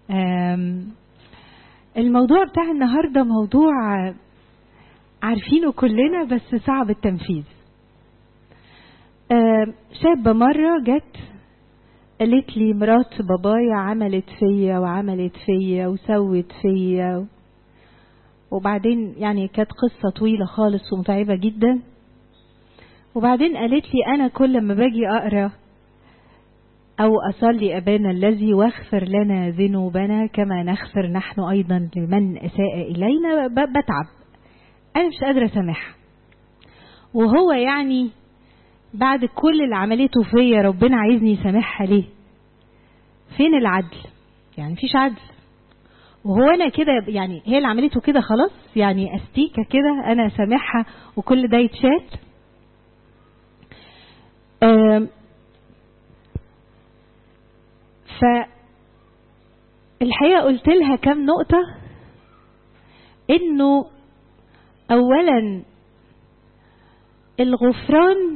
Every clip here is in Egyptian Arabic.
آم، الموضوع بتاع النهارده موضوع عارفينه كلنا بس صعب التنفيذ آم، شابة مرة جت قالت لي مرات بابايا عملت فيا وعملت فيا وسوت فيا وبعدين يعني كانت قصة طويلة خالص ومتعبة جدا وبعدين قالت لي أنا كل ما باجي أقرأ أو أصلي أبانا الذي واغفر لنا ذنوبنا كما نغفر نحن أيضا لمن أساء إلينا ب- بتعب أنا مش قادرة أسامحها وهو يعني بعد كل اللي عملته فيا ربنا عايزني يسامحها ليه فين العدل يعني مفيش عدل وهو انا كده يعني هي اللي عملته كده خلاص يعني استيكه كده انا سامحها وكل ده يتشال آم، ف الحقيقه قلت لها كام نقطه انه اولا الغفران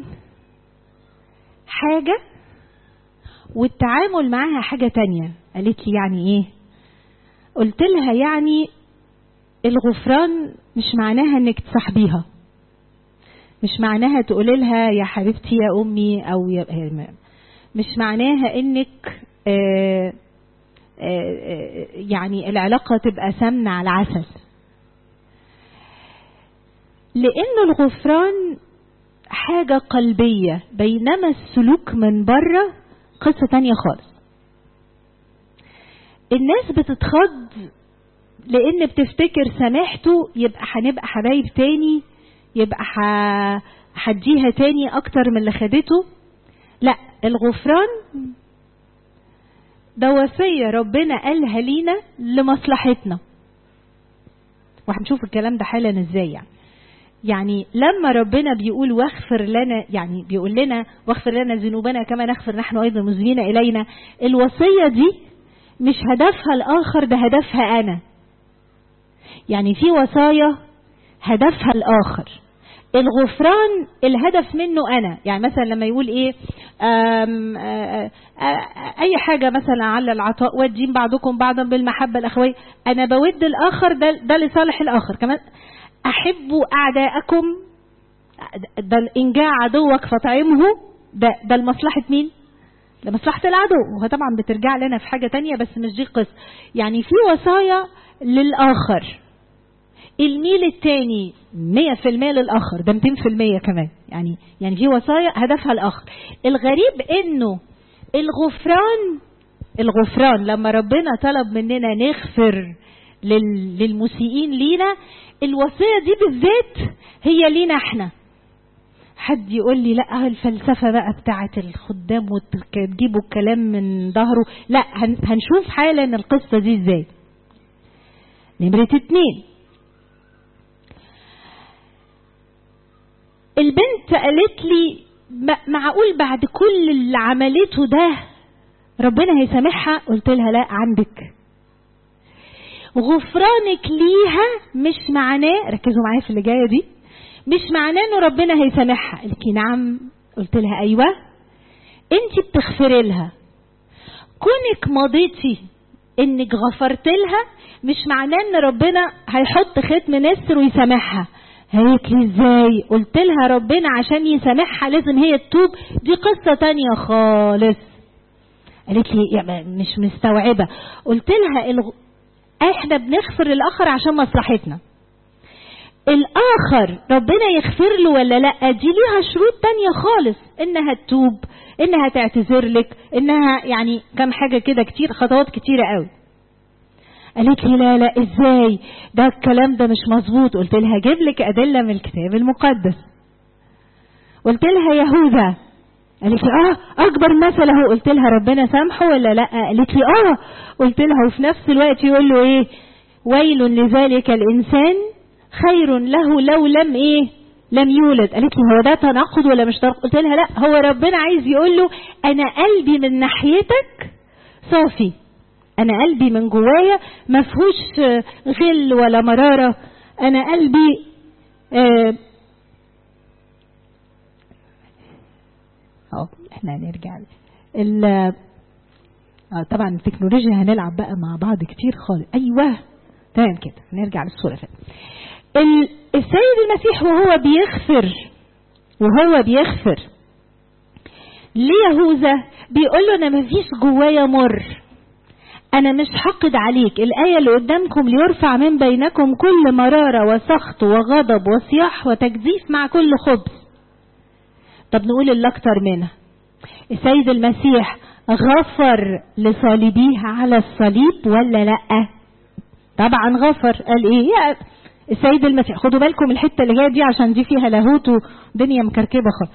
حاجه والتعامل معاها حاجه تانية قالت لي يعني ايه قلت لها يعني الغفران مش معناها انك تصاحبيها مش معناها تقولي لها يا حبيبتي يا امي او يا مش معناها انك آه، آه، آه، يعني العلاقة تبقى سمنة على عسل لأن الغفران حاجة قلبية بينما السلوك من بره قصة تانية خالص الناس بتتخض لان بتفتكر سامحته يبقى هنبقى حبايب تاني يبقى ح- هديها تاني اكتر من اللي خدته لا الغفران ده وصية ربنا قالها لينا لمصلحتنا وهنشوف الكلام ده حالا ازاي يعني يعني لما ربنا بيقول واغفر لنا يعني بيقول لنا واغفر لنا ذنوبنا كما نغفر نحن ايضا مذنبين الينا الوصيه دي مش هدفها الاخر ده هدفها انا يعني في وصايا هدفها الاخر الغفران الهدف منه انا يعني مثلا لما يقول ايه آم آه آه اي حاجه مثلا على العطاء والدين بعضكم بعضا بالمحبه الاخويه انا بود الاخر ده, ده لصالح الاخر كمان احبوا اعداءكم ده ان جاء عدوك فطعمه ده ده لمصلحه مين لمصلحة العدو وهو طبعا بترجع لنا في حاجة تانية بس مش دي القصة يعني في وصايا للآخر الميل التاني مية في المية للآخر ده 200 في المية كمان يعني يعني في وصايا هدفها الآخر الغريب إنه الغفران الغفران لما ربنا طلب مننا نغفر لل- للمسيئين لينا الوصية دي بالذات هي لينا احنا حد يقول لي لا الفلسفة بقى بتاعت الخدام وتجيبوا الكلام من ظهره لا هن- هنشوف حالا القصة دي ازاي نمرة اتنين البنت قالت لي "م- معقول بعد كل اللي عملته ده ربنا هيسامحها قلت لها لا عندك غفرانك ليها مش معناه ركزوا معايا في اللي جايه دي مش معناه انه ربنا هيسامحها قالت لي نعم قلت لها ايوه انت بتغفري لها كونك مضيتي انك غفرت لها مش معناه ان ربنا هيحط ختم نسر ويسامحها قالت لي ازاي قلت لها ربنا عشان يسامحها لازم هي تتوب دي قصه تانية خالص قالت لي يا ما- مش مستوعبه قلت لها الغ... احنا بنغفر للاخر عشان مصلحتنا الاخر ربنا يغفر له ولا لا دي ليها شروط تانية خالص انها تتوب انها تعتذر لك انها يعني كم حاجة كده كتير خطوات كتيرة قوي قالت لي لا لا ازاي ده الكلام ده مش مظبوط قلت لها جيب لك ادلة من الكتاب المقدس قلت لها يهوذا قالت لي اه اكبر مثل اهو قلت لها ربنا سامحه ولا لا قالت لي اه قلت لها وفي نفس الوقت يقول له ايه ويل لذلك الانسان خير له لو لم ايه لم يولد قالت لي هو ده تناقض ولا مش تناقض قلت لها لا هو ربنا عايز يقول له انا قلبي من ناحيتك صافي انا قلبي من جوايا ما فيهوش آه، غل ولا مراره انا قلبي آه، اهو احنا هنرجع ل- ال آه طبعا التكنولوجيا هنلعب بقى مع بعض كتير خالص ايوه تمام كده نرجع للصوره فاتت السيد المسيح وهو بيغفر وهو بيغفر ليهوذا بيقول له انا مفيش جوايا مر انا مش حقد عليك الايه اللي قدامكم ليرفع من بينكم كل مراره وسخط وغضب وصياح وتجديف مع كل خبز طب نقول اللي اكتر منها السيد المسيح غفر لصليبيه على الصليب ولا لا طبعا غفر قال ايه يا السيد المسيح خدوا بالكم الحته اللي جايه دي عشان دي فيها لاهوت ودنيا مكركبه خالص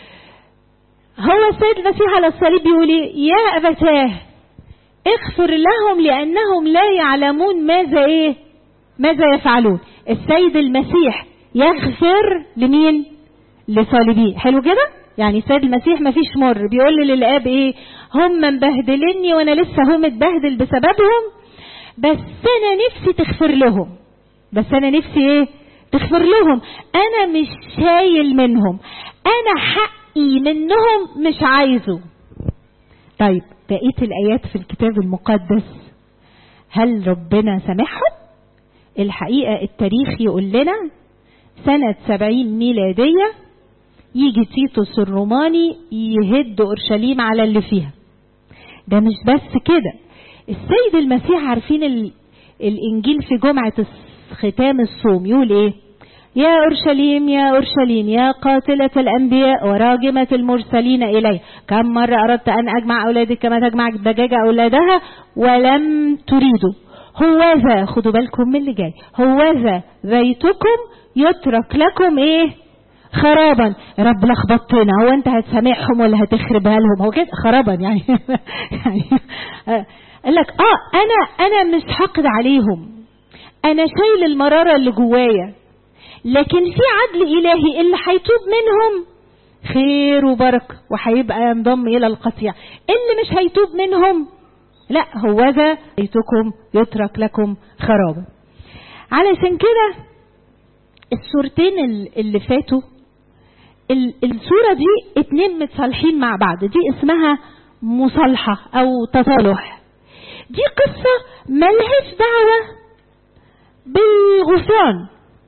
هو السيد المسيح على الصليب بيقول ايه يا ابتاه اغفر لهم لانهم لا يعلمون ماذا ايه ماذا يفعلون السيد المسيح يغفر لمين لصليبيه حلو كده يعني السيد المسيح ما فيش مر بيقول للاب ايه هم مبهدلني وانا لسه هم متبهدل بسببهم بس انا نفسي تغفر لهم بس انا نفسي ايه تغفر لهم انا مش شايل منهم انا حقي منهم مش عايزه طيب بقيه الايات في الكتاب المقدس هل ربنا سامحهم الحقيقه التاريخ يقول لنا سنه سبعين ميلاديه يجي تيتوس الروماني يهد اورشليم على اللي فيها ده مش بس كده السيد المسيح عارفين ال... الانجيل في جمعه ختام الصوم يقول ايه يا اورشليم يا اورشليم يا قاتله الانبياء وراجمه المرسلين الي كم مره اردت ان اجمع اولادك كما تجمع الدجاجه اولادها ولم تريدوا هوذا خدوا بالكم من اللي جاي هوذا بيتكم يترك لكم ايه خرابا رب لخبطتنا هو انت هتسامحهم ولا هتخربها لهم هو كده خرابا يعني يعني قال لك اه انا انا مش حقد عليهم انا شايل المراره اللي جوايا لكن في عدل الهي اللي هيتوب منهم خير وبركه وهيبقى ينضم الى القطيع اللي مش هيتوب منهم لا هوذا بيتكم يترك لكم خرابا علشان كده الصورتين اللي فاتوا الصورة دي اتنين متصالحين مع بعض دي اسمها مصالحة او تصالح دي قصة ملهاش دعوة بالغفران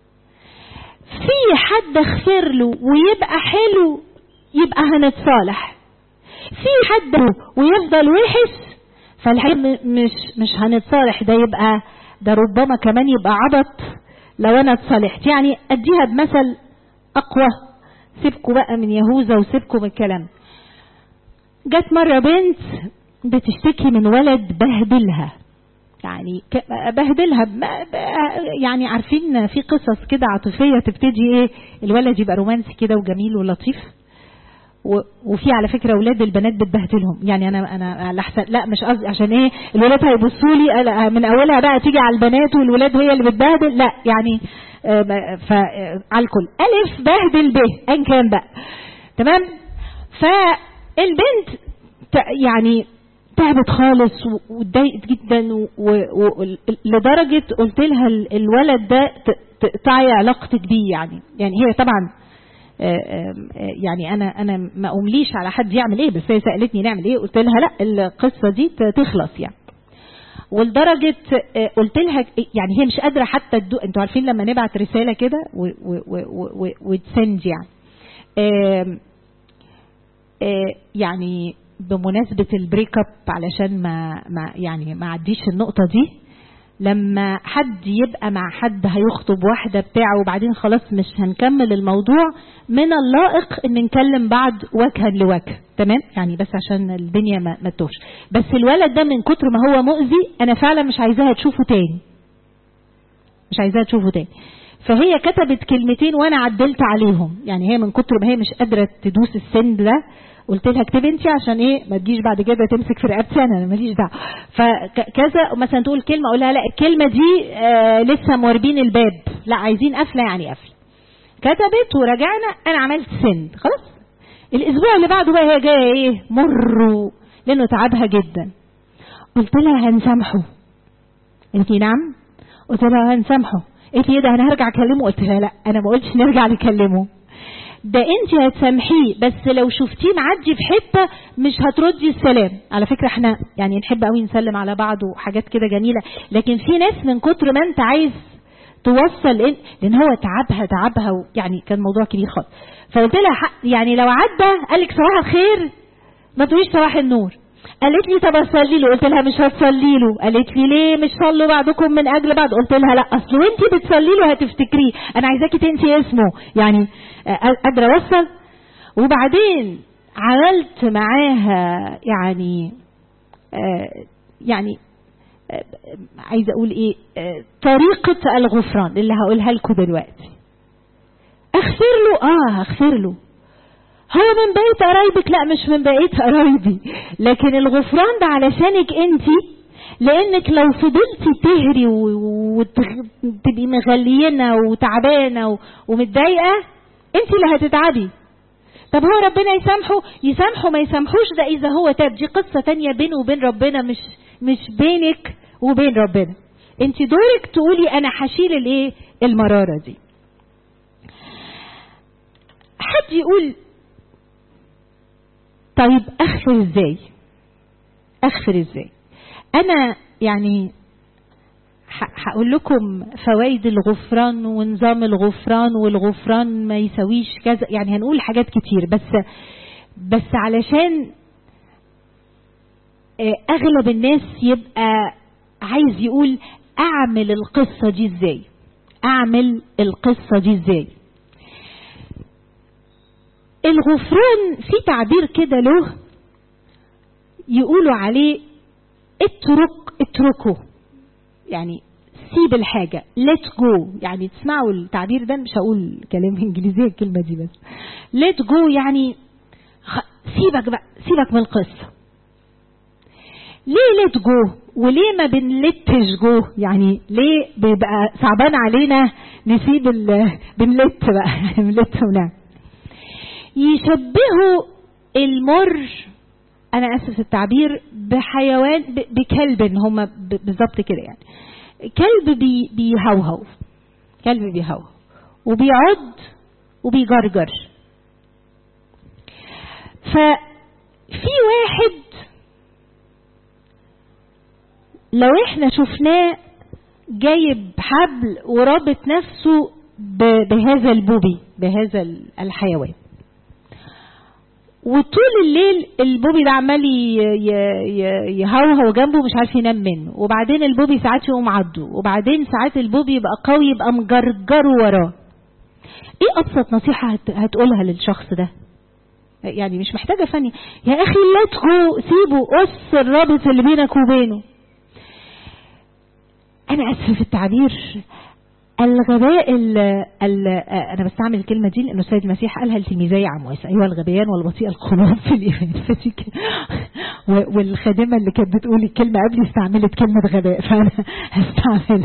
في حد اغفر له ويبقى حلو يبقى هنتصالح في حد ويفضل وحش فالحقيقة مش مش هنتصالح ده يبقى ده ربما كمان يبقى عبط لو انا اتصالحت يعني اديها بمثل اقوى سيبكوا بقى من يهوذا وسيبكوا من الكلام جت مرة بنت بتشتكي من ولد بهدلها يعني بهدلها يعني عارفين في قصص كده عاطفيه تبتدي ايه الولد يبقى رومانسي كده وجميل ولطيف وفي على فكره اولاد البنات بتبهدلهم يعني انا انا لحسن لا مش قصدي عشان ايه الولاد هيبصوا لي من اولها بقى تيجي على البنات والولاد هي اللي بتبهدل لا يعني على الكل الف بهدل ب ان كان بقى تمام فالبنت يعني تعبت خالص واتضايقت جدا لدرجه قلت لها الولد ده تقطعي علاقتك بيه يعني يعني هي طبعا يعني انا انا ما امليش على حد يعمل ايه بس هي سالتني نعمل ايه قلت لها لا القصه دي تخلص يعني ولدرجه قلت لها يعني هي مش قادره حتى تدو انتوا عارفين لما نبعت رساله كده وتسند يعني يعني بمناسبة البريك اب علشان ما, ما يعني ما عديش النقطة دي لما حد يبقى مع حد هيخطب واحدة بتاعه وبعدين خلاص مش هنكمل الموضوع من اللائق ان نكلم بعض وجها لوجه تمام يعني بس عشان الدنيا ما, ما تتوهش بس الولد ده من كتر ما هو مؤذي انا فعلا مش عايزاها تشوفه تاني مش عايزاها تشوفه تاني فهي كتبت كلمتين وانا عدلت عليهم يعني هي من كتر ما هي مش قادره تدوس السند ده قلت لها اكتبي انت عشان ايه ما تجيش بعد كده تمسك في رقبتي انا ماليش دعوه فكذا مثلا تقول كلمه اقول لها لا الكلمه دي آه لسه مواربين الباب لا عايزين قفله يعني قفله كتبت ورجعنا انا عملت سند خلاص الاسبوع اللي بعده بقى هي جايه ايه مر لانه تعبها جدا قلت لها هنسامحه قالت لي نعم قلت لها هنسامحه قالت لي ايه ده انا هرجع اكلمه قلت لها لا انا ما قلتش نرجع نكلمه ده انت هتسامحيه بس لو شفتيه معدي في حته مش هتردي السلام على فكره احنا يعني نحب قوي نسلم على بعض وحاجات كده جميله لكن في ناس من كتر ما انت عايز توصل إن لان هو تعبها تعبها يعني كان موضوع كبير خالص فقلت لها يعني لو عدى قال لك صباح الخير ما تقوليش صباح النور قالت لي طب اصلي له قلت لها مش هتصلي له قالت لي ليه مش صلوا بعضكم من اجل بعض قلت لها لا اصل وانت بتصلي له هتفتكريه انا عايزاكي تنسي اسمه يعني قادره اوصل وبعدين عملت معاها يعني آه يعني آه عايزه اقول ايه آه طريقه الغفران اللي هقولها لكم دلوقتي اغفر له اه هغفر له هو من بقية قرايبك لا مش من بقية قرايبي لكن الغفران ده علشانك انت لانك لو فضلتي تهري وتبقي مغلينة وتعبانة ومتضايقة انت اللي هتتعبي طب هو ربنا يسامحه يسامحه ما يسامحوش ده اذا هو تاب دي قصة تانية بينه وبين ربنا مش مش بينك وبين ربنا انت دورك تقولي انا هشيل الايه المرارة دي حد يقول طيب اغفر ازاي اغفر ازاي انا يعني هقول لكم فوائد الغفران ونظام الغفران والغفران ما يسويش كذا يعني هنقول حاجات كتير بس بس علشان اغلب الناس يبقى عايز يقول اعمل القصه دي ازاي اعمل القصه دي ازاي الغفران في تعبير كده له يقولوا عليه اترك اتركه يعني سيب الحاجة let go يعني تسمعوا التعبير ده مش هقول كلام انجليزي الكلمة دي بس let go يعني سيبك بقى سيبك من القصة ليه let go وليه ما بنلتش جو يعني ليه بيبقى صعبان علينا نسيب ال بنلت بقى بنلت ونعم يشبهوا المر انا اسف التعبير بحيوان بكلب هم بالظبط كده يعني كلب بي بيهوهو كلب بيهوهو وبيعض وبيجرجر ففي واحد لو احنا شفناه جايب حبل ورابط نفسه بهذا البوبي بهذا الحيوان وطول الليل البوبي ده عمال يهوهو جنبه مش عارف ينام منه وبعدين البوبي ساعات يقوم عضه وبعدين ساعات البوبي يبقى قوي يبقى مجرجره وراه ايه ابسط نصيحه هتقولها للشخص ده يعني مش محتاجه فني يا اخي لا تخو سيبه قص الرابط اللي بينك وبينه انا اسف في التعبير الغباء ال ال انا بستعمل الكلمه دي لانه السيد المسيح قالها لتلميذي عمواس ايها الغبيان والبطيء القلوب في الايمان والخادمه اللي كانت بتقول الكلمه قبلي استعملت كلمه غباء فانا هستعملها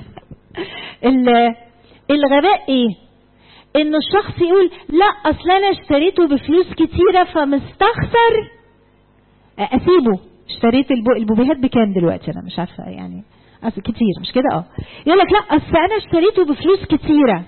الغباء ايه انه الشخص يقول لا اصل انا اشتريته بفلوس كتيره فمستخسر اسيبه اشتريت البو... البوبيهات بكام دلوقتي انا مش عارفه يعني أصل كتير مش كده اه يقول لك لا اصل انا اشتريته بفلوس كتيره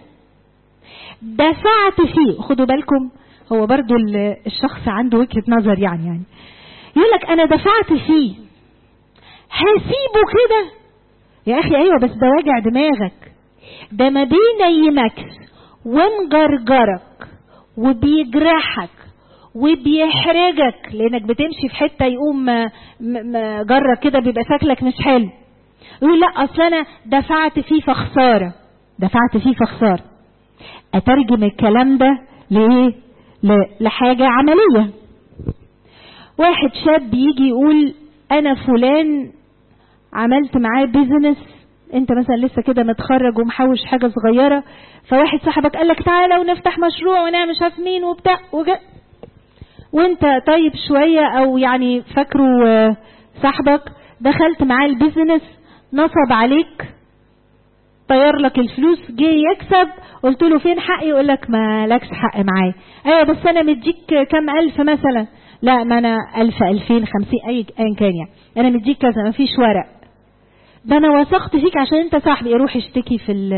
دفعت فيه خدوا بالكم هو برضو الشخص عنده وجهه نظر يعني يعني يقول لك انا دفعت فيه هسيبه كده يا اخي ايوه بس ده واجع دماغك ده ما بينيمك ومجرجرك وبيجرحك وبيحرجك لانك بتمشي في حته يقوم جرك كده بيبقى شكلك مش حلو يقول لا اصل انا دفعت فيه فخساره دفعت فيه فخساره اترجم الكلام ده لايه لحاجه عمليه واحد شاب يجي يقول انا فلان عملت معاه بيزنس انت مثلا لسه كده متخرج ومحوش حاجه صغيره فواحد صاحبك قال لك تعالى ونفتح مشروع ونعمل مش عارف مين وبتاع وجا وانت طيب شويه او يعني فاكره صاحبك دخلت معاه البيزنس نصب عليك طير لك الفلوس جه يكسب قلت له فين حقي يقول لك ما لكش حق معايا ايوه بس انا مديك كام الف مثلا لا ما انا الف الفين خمسين اي ايا كان يعني انا مديك كذا ما فيش ورق ده انا وثقت فيك عشان انت صاحبي اروح اشتكي في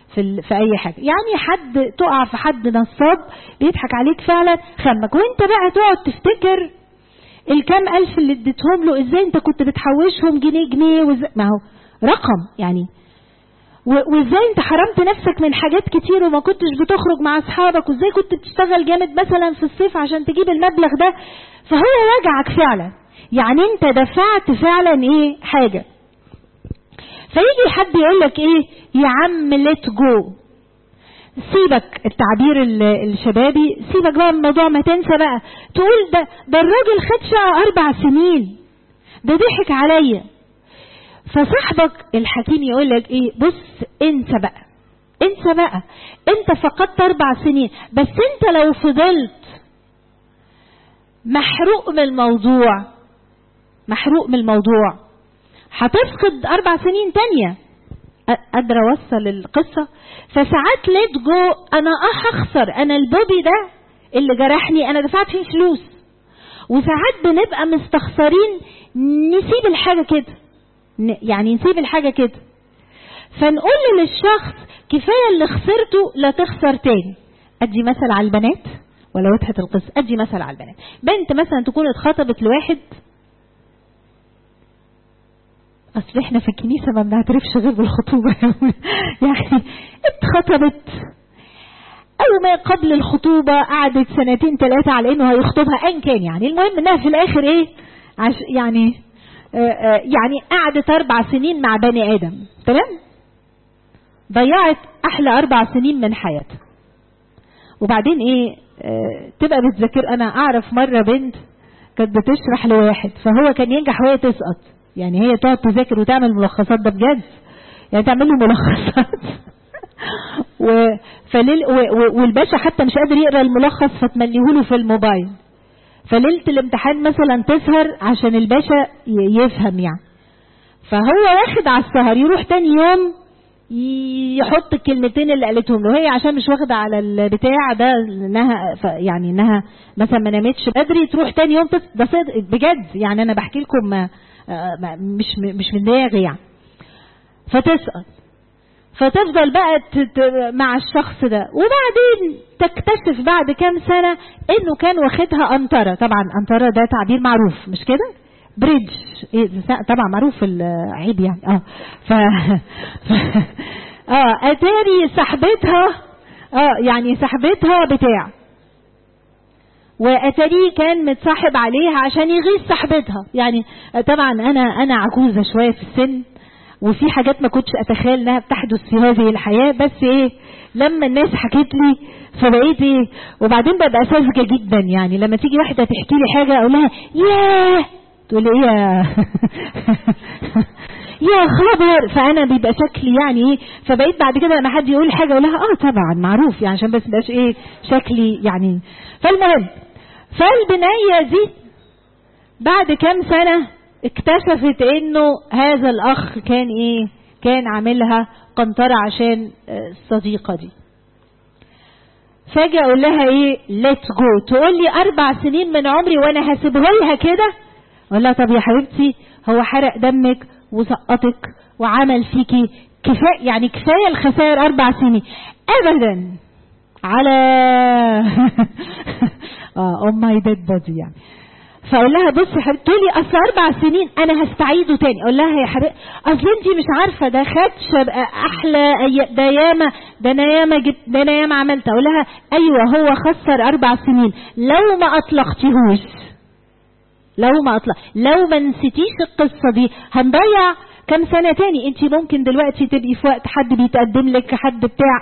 في, ال... في اي حاجه يعني حد تقع في حد نصاب بيضحك عليك فعلا خمك وانت بقى تقعد تفتكر الكام الف اللي اديتهم له ازاي انت كنت بتحوشهم جنيه جنيه وازاي ما هو رقم يعني وازاي انت حرمت نفسك من حاجات كتير وما كنتش بتخرج مع اصحابك وازاي كنت بتشتغل جامد مثلا في الصيف عشان تجيب المبلغ ده فهو وجعك فعلا يعني انت دفعت فعلا ايه حاجة فيجي حد يقول لك ايه يا عم ليت جو سيبك التعبير الشبابي سيبك بقى من الموضوع ما تنسى بقى تقول ده ده الراجل خد شقه اربع سنين ده ضحك عليا فصاحبك الحكيم يقول لك ايه بص انسى بقى انسى بقى انت فقدت اربع سنين بس انت لو فضلت محروق من الموضوع محروق من الموضوع هتفقد اربع سنين تانية قادرة اوصل القصة فساعات ليت جو انا اه هخسر انا البوبي ده اللي جرحني انا دفعت فيه فلوس وساعات بنبقى مستخسرين نسيب الحاجة كده يعني نسيب الحاجة كده فنقول للشخص كفاية اللي خسرته لا تخسر تاني ادي مثل على البنات ولا وضحت القصة ادي مثل على البنات بنت مثلا تكون اتخطبت لواحد اصل احنا في الكنيسة ما بنعترفش غير بالخطوبة يعني اتخطبت او ما قبل الخطوبة قعدت سنتين ثلاثة على انه هيخطبها ان كان يعني المهم انها في الاخر ايه عش يعني آآ آآ يعني قعدت اربع سنين مع بني ادم تمام ضيعت احلى اربع سنين من حياتها وبعدين ايه تبقى بتذاكر انا اعرف مرة بنت كانت بتشرح لواحد فهو كان ينجح وهي تسقط يعني هي تقعد تذاكر وتعمل ملخصات ده بجد يعني تعمل له ملخصات و... فليل... و... والباشا حتى مش قادر يقرا الملخص فتمليهوله في الموبايل فليله الامتحان مثلا تسهر عشان الباشا يفهم يعني فهو واخد على السهر يروح تاني يوم يحط الكلمتين اللي قالتهم له هي عشان مش واخده على البتاع ده انها يعني انها مثلا ما نامتش بدري تروح تاني يوم تس... ده صدق بجد يعني انا بحكي لكم ما... مش مش من دماغي يعني فتسقط فتفضل بقى مع الشخص ده وبعدين تكتشف بعد كام سنة انه كان واخدها انطرة طبعا انطرة ده تعبير معروف مش كده بريدج إيه طبعا معروف العيب يعني اه ف, ف... اه اتاري صاحبتها اه يعني صاحبتها بتاع واتاريه كان متصاحب عليها عشان يغيظ صاحبتها يعني طبعا انا انا عجوزه شويه في السن وفي حاجات ما كنتش اتخيل انها بتحدث في هذه الحياه بس ايه لما الناس حكت لي فبقيت ايه وبعدين ببقى ساذجه جدا يعني لما تيجي واحده تحكي لي حاجه اقول لها ياه تقول لي ايه يا يا خبر فانا بيبقى شكلي يعني ايه فبقيت بعد كده لما حد يقول حاجه اقول لها اه طبعا معروف يعني عشان بس مبقاش ايه شكلي يعني فالمهم فالبنيه دي بعد كام سنه اكتشفت انه هذا الاخ كان ايه كان عاملها قنطرة عشان الصديقة دي فاجي اقول لها ايه ليتس جو تقول لي اربع سنين من عمري وانا هسيبه لها كده اقول لها طب يا حبيبتي هو حرق دمك وسقطك وعمل فيكي كفايه يعني كفايه الخسائر اربع سنين ابدا على اه ام ماي ديد بودي يعني فاقول لها بصي يا حبيبتي تقولي اصل اربع سنين انا هستعيده تاني اقول لها يا حبيبتي اصل انت مش عارفه ده خدش احلى ده ياما ده انا ياما جبت ده انا ياما عملت اقول لها ايوه هو خسر اربع سنين لو ما اطلقتيهوش لو ما اطلق لو ما نسيتيش القصه دي هنضيع كام سنه تاني انت ممكن دلوقتي تبقي في وقت حد بيتقدم لك حد بتاع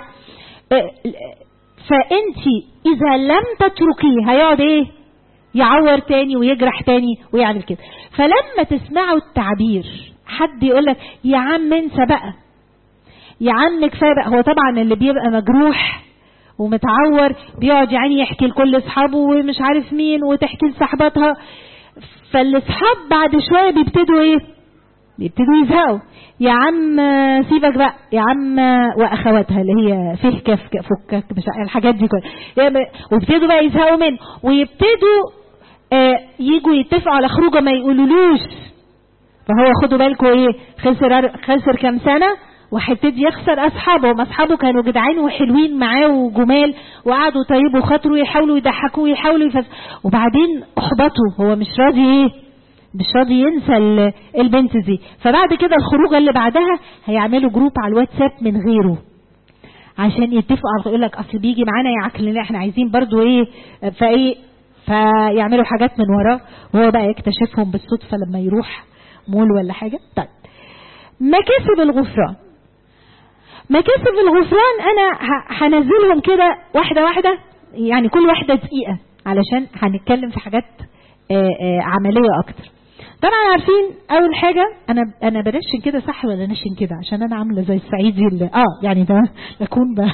فانت اذا لم تتركيه هيقعد ايه يعور تاني ويجرح تاني ويعمل كده فلما تسمعوا التعبير حد يقول لك يا عم انسى بقى يا عم كفايه بقى هو طبعا اللي بيبقى مجروح ومتعور بيقعد يعني يحكي لكل اصحابه ومش عارف مين وتحكي لصاحباتها فالاصحاب بعد شويه بيبتدوا ايه بيبتدوا يزهقوا يا عم سيبك بقى يا عم واخواتها اللي هي فيه كف فكك مش الحاجات دي كلها ويبتدوا بقى يزهقوا منه ويبتدوا آه يجوا يتفقوا على خروجه ما يقولولوش فهو خدوا بالكم ايه خسر خسر كام سنه وهيبتدي يخسر اصحابه هم اصحابه كانوا جدعان وحلوين معاه وجمال وقعدوا طيبوا خاطره يحاولوا يضحكوه يحاولوا يفز وبعدين احبطوا هو مش راضي ايه مش راضي ينسى ال- البنت دي فبعد كده الخروجه اللي بعدها هيعملوا جروب على الواتساب من غيره عشان يتفقوا على يقول لك اصل بيجي معانا يعكل لنا احنا عايزين برضو ايه فايه فيعملوا حاجات من وراه وهو بقى يكتشفهم بالصدفه لما يروح مول ولا حاجه طيب مكاسب الغفران مكاسب الغفران انا ه- هنزلهم كده واحده واحده يعني كل واحده دقيقه علشان هنتكلم في حاجات آه، آه، عمليه اكتر طبعا عارفين اول حاجه انا انا بنشن كده صح ولا نشن كده عشان انا عامله زي الصعيدي اللي اه يعني ده اكون ب...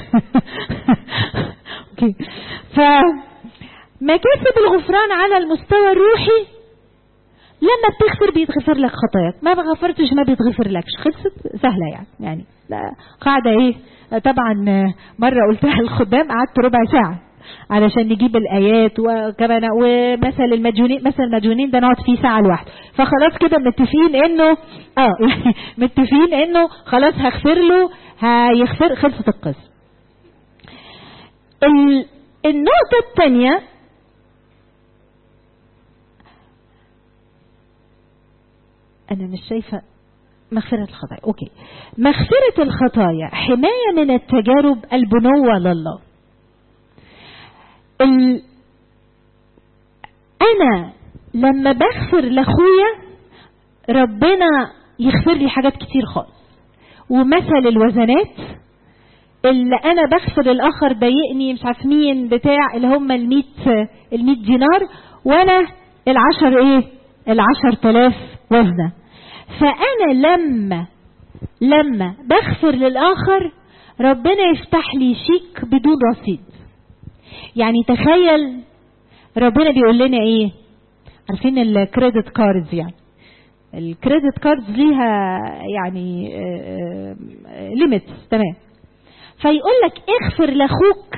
اوكي ف مكاسب الغفران على المستوى الروحي لما بتغفر بيتغفر لك خطاياك ما غفرتش ما بيتغفر لكش خلصت سهلة يعني يعني لا قاعدة ايه طبعا آه، مرة قلتها الخدام قعدت ربع ساعة علشان نجيب الآيات وكمان ومثل المجنونين مثل المجنونين ده نقعد فيه ساعة لوحده فخلاص كده متفقين انه اه يعني متفقين انه خلاص هغفر له هيغفر خلصت القصة ال- النقطة الثانية أنا مش شايفة مغفرة الخطايا أوكي مغفرة الخطايا حماية من التجارب البنوة لله ال... أنا لما بغفر لأخويا ربنا يغفر لي حاجات كتير خالص ومثل الوزنات اللي انا بغفر الاخر ضايقني مش عارف مين بتاع اللي هم ال 100 ال 100 دينار وانا العشر ايه العشر تلاف وزنه فانا لما لما بغفر للاخر ربنا يفتح لي شيك بدون رصيد يعني تخيل ربنا بيقول لنا ايه عارفين الكريدت كاردز يعني الكريدت كاردز ليها يعني ليميتس تمام فيقول لك اغفر لاخوك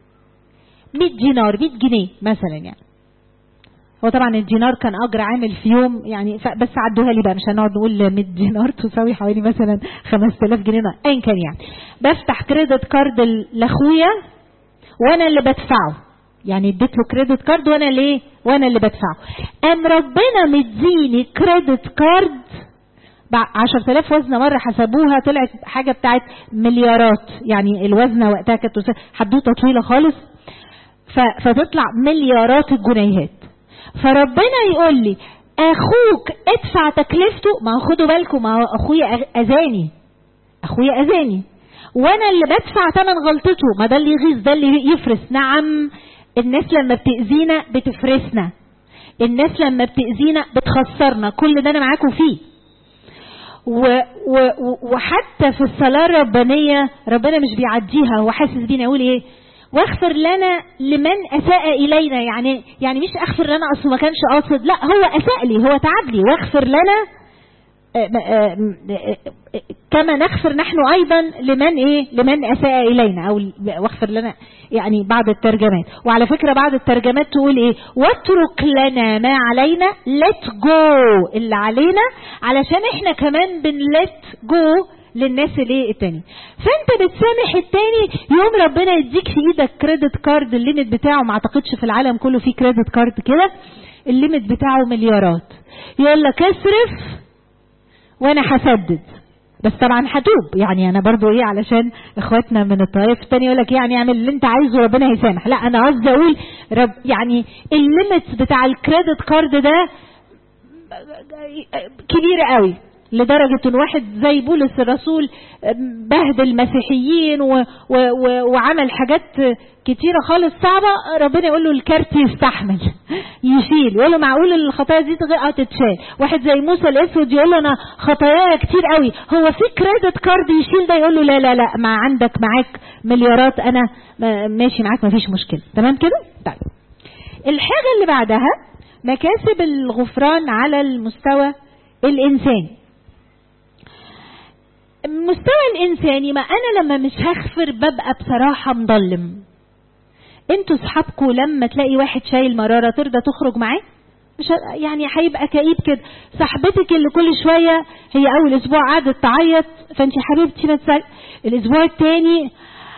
100 دينار 100 جنيه مثلا يعني هو طبعا الدينار كان اجر عامل في يوم يعني ف- بس عدوها لي بقى مش هنقعد نقول 100 دينار تساوي حوالي مثلا 5000 جنيه ايا كان يعني بفتح كريدت كارد ل- لاخويا وانا اللي بدفعه يعني اديت له كريدت كارد وانا ليه وانا اللي بدفعه ام ربنا مديني كريدت كارد بع- 10000 وزنه مره حسبوها طلعت حاجه بتاعت مليارات يعني الوزنه وقتها كانت تسا- حدوته طويله خالص ف- فتطلع مليارات الجنيهات فربنا يقول لي اخوك ادفع تكلفته ما هو خدوا بالكم ما هو اخويا أغ- اذاني اخويا اذاني وانا اللي بدفع ثمن غلطته ما ده اللي يغيظ ده اللي يفرس نعم الناس لما بتاذينا بتفرسنا الناس لما بتاذينا بتخسرنا كل ده انا معاكم فيه و و و- وحتى في الصلاة الربانية ربنا مش بيعديها هو حاسس بينا يقول ايه واغفر لنا لمن اساء الينا يعني يعني مش اغفر لنا اصل ما كانش قاصد لا هو اساء لي هو تعب لي واغفر لنا آه، آه، آه، آه، كما نغفر نحن ايضا لمن ايه لمن اساء الينا او واغفر لنا يعني بعض الترجمات وعلى فكره بعض الترجمات تقول ايه واترك لنا ما علينا let go اللي علينا علشان احنا كمان بن let go للناس الايه التاني فانت بتسامح التاني يوم ربنا يديك في ايدك كريدت كارد الليميت بتاعه ما اعتقدش في العالم كله في كريدت كارد كده الليميت بتاعه مليارات يقول لك اصرف وانا هسدد بس طبعا هتوب يعني انا برضو ايه علشان اخواتنا من الطائف التاني يقول لك يعني اعمل اللي انت عايزه ربنا هيسامح لا انا قصدي اقول رب يعني الليميتس بتاع الكريدت كارد ده كبير قوي لدرجة ان واحد زي بولس الرسول بهدل المسيحيين و و و وعمل حاجات كتيرة خالص صعبة ربنا يقول له الكارت يستحمل يشيل يقول له معقول الخطايا دي تغ- تتشال واحد زي موسى الاسود يقول له انا خطاياي كتير قوي هو في كريدت كارد يشيل ده يقول له لا لا لا ما عندك معاك مليارات انا ما- ماشي معاك ما فيش مشكلة تمام كده طيب الحاجة اللي بعدها مكاسب الغفران على المستوى الإنساني المستوى الإنساني ما أنا لما مش هغفر ببقى بصراحة مضلم انتوا صحابكوا لما تلاقي واحد شايل مرارة ترضى تخرج معاه مش ه- يعني هيبقى كئيب كده صاحبتك اللي كل شويه هي اول اسبوع قعدت تعيط فانت حبيبتي ما تزعلي الاسبوع الثاني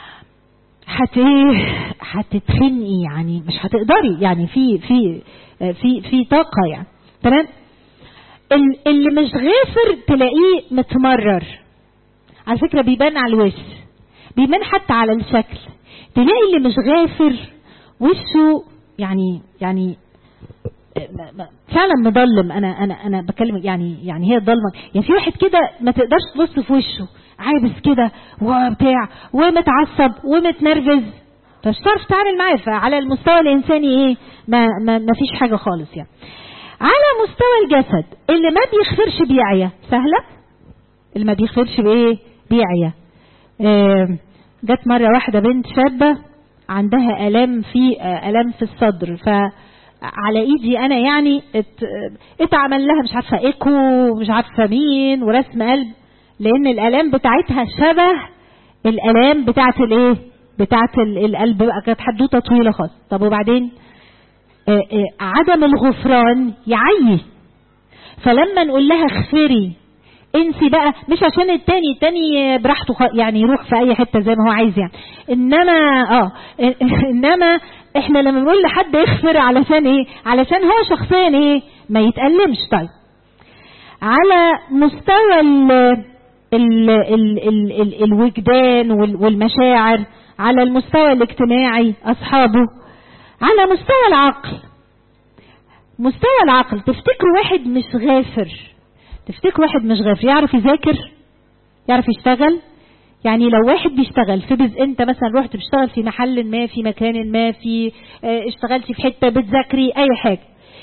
هت ايه هتتخنقي يعني مش هتقدري يعني في في في في طاقه يعني تمام ال- اللي مش غافر تلاقيه متمرر على فكره بيبان على الوش بيبان حتى على الشكل تلاقي اللي مش غافر وشه يعني يعني م- م- فعلا مضلم انا انا انا بتكلم يعني يعني هي ضلمه يعني في واحد كده ما تقدرش تبص في وشه عابس كده وبتاع ومتعصب ومتنرفز فمش هتعرف تتعامل معاه فعلى المستوى الانساني ايه ما ما, ما فيش حاجه خالص يعني على مستوى الجسد اللي ما بيغفرش بيعيا سهله اللي ما بيغفرش بايه بيعيا آه، جت مره واحده بنت شابه عندها الام في آه، الام في الصدر فعلى ايدي انا يعني ات اتعمل لها مش عارفه ايكو مش عارفه مين ورسم قلب لان الالام بتاعتها شبه الالام بتاعت الايه بتاعت ال- القلب بقى كانت حدوته طويله خالص طب وبعدين آه، آه، عدم الغفران يعيي فلما نقول لها اغفري انسي بقى مش عشان التاني التاني براحته خ- يعني يروح في اي حته زي ما هو عايز يعني انما اه انما احنا لما بنقول لحد اغفر علشان ايه علشان هو شخصيا ايه ما يتألمش طيب على مستوى ال ال ال ال ال الوجدان وال- والمشاعر على المستوى الاجتماعي اصحابه على مستوى العقل مستوى العقل تفتكروا واحد مش غافر تفتكروا واحد مش غافر يعرف يذاكر يعرف يشتغل يعني لو واحد بيشتغل في بز انت مثلا رحت بتشتغل في محل ما في مكان ما في اه، اشتغلتي في حته بتذاكري اي حاجه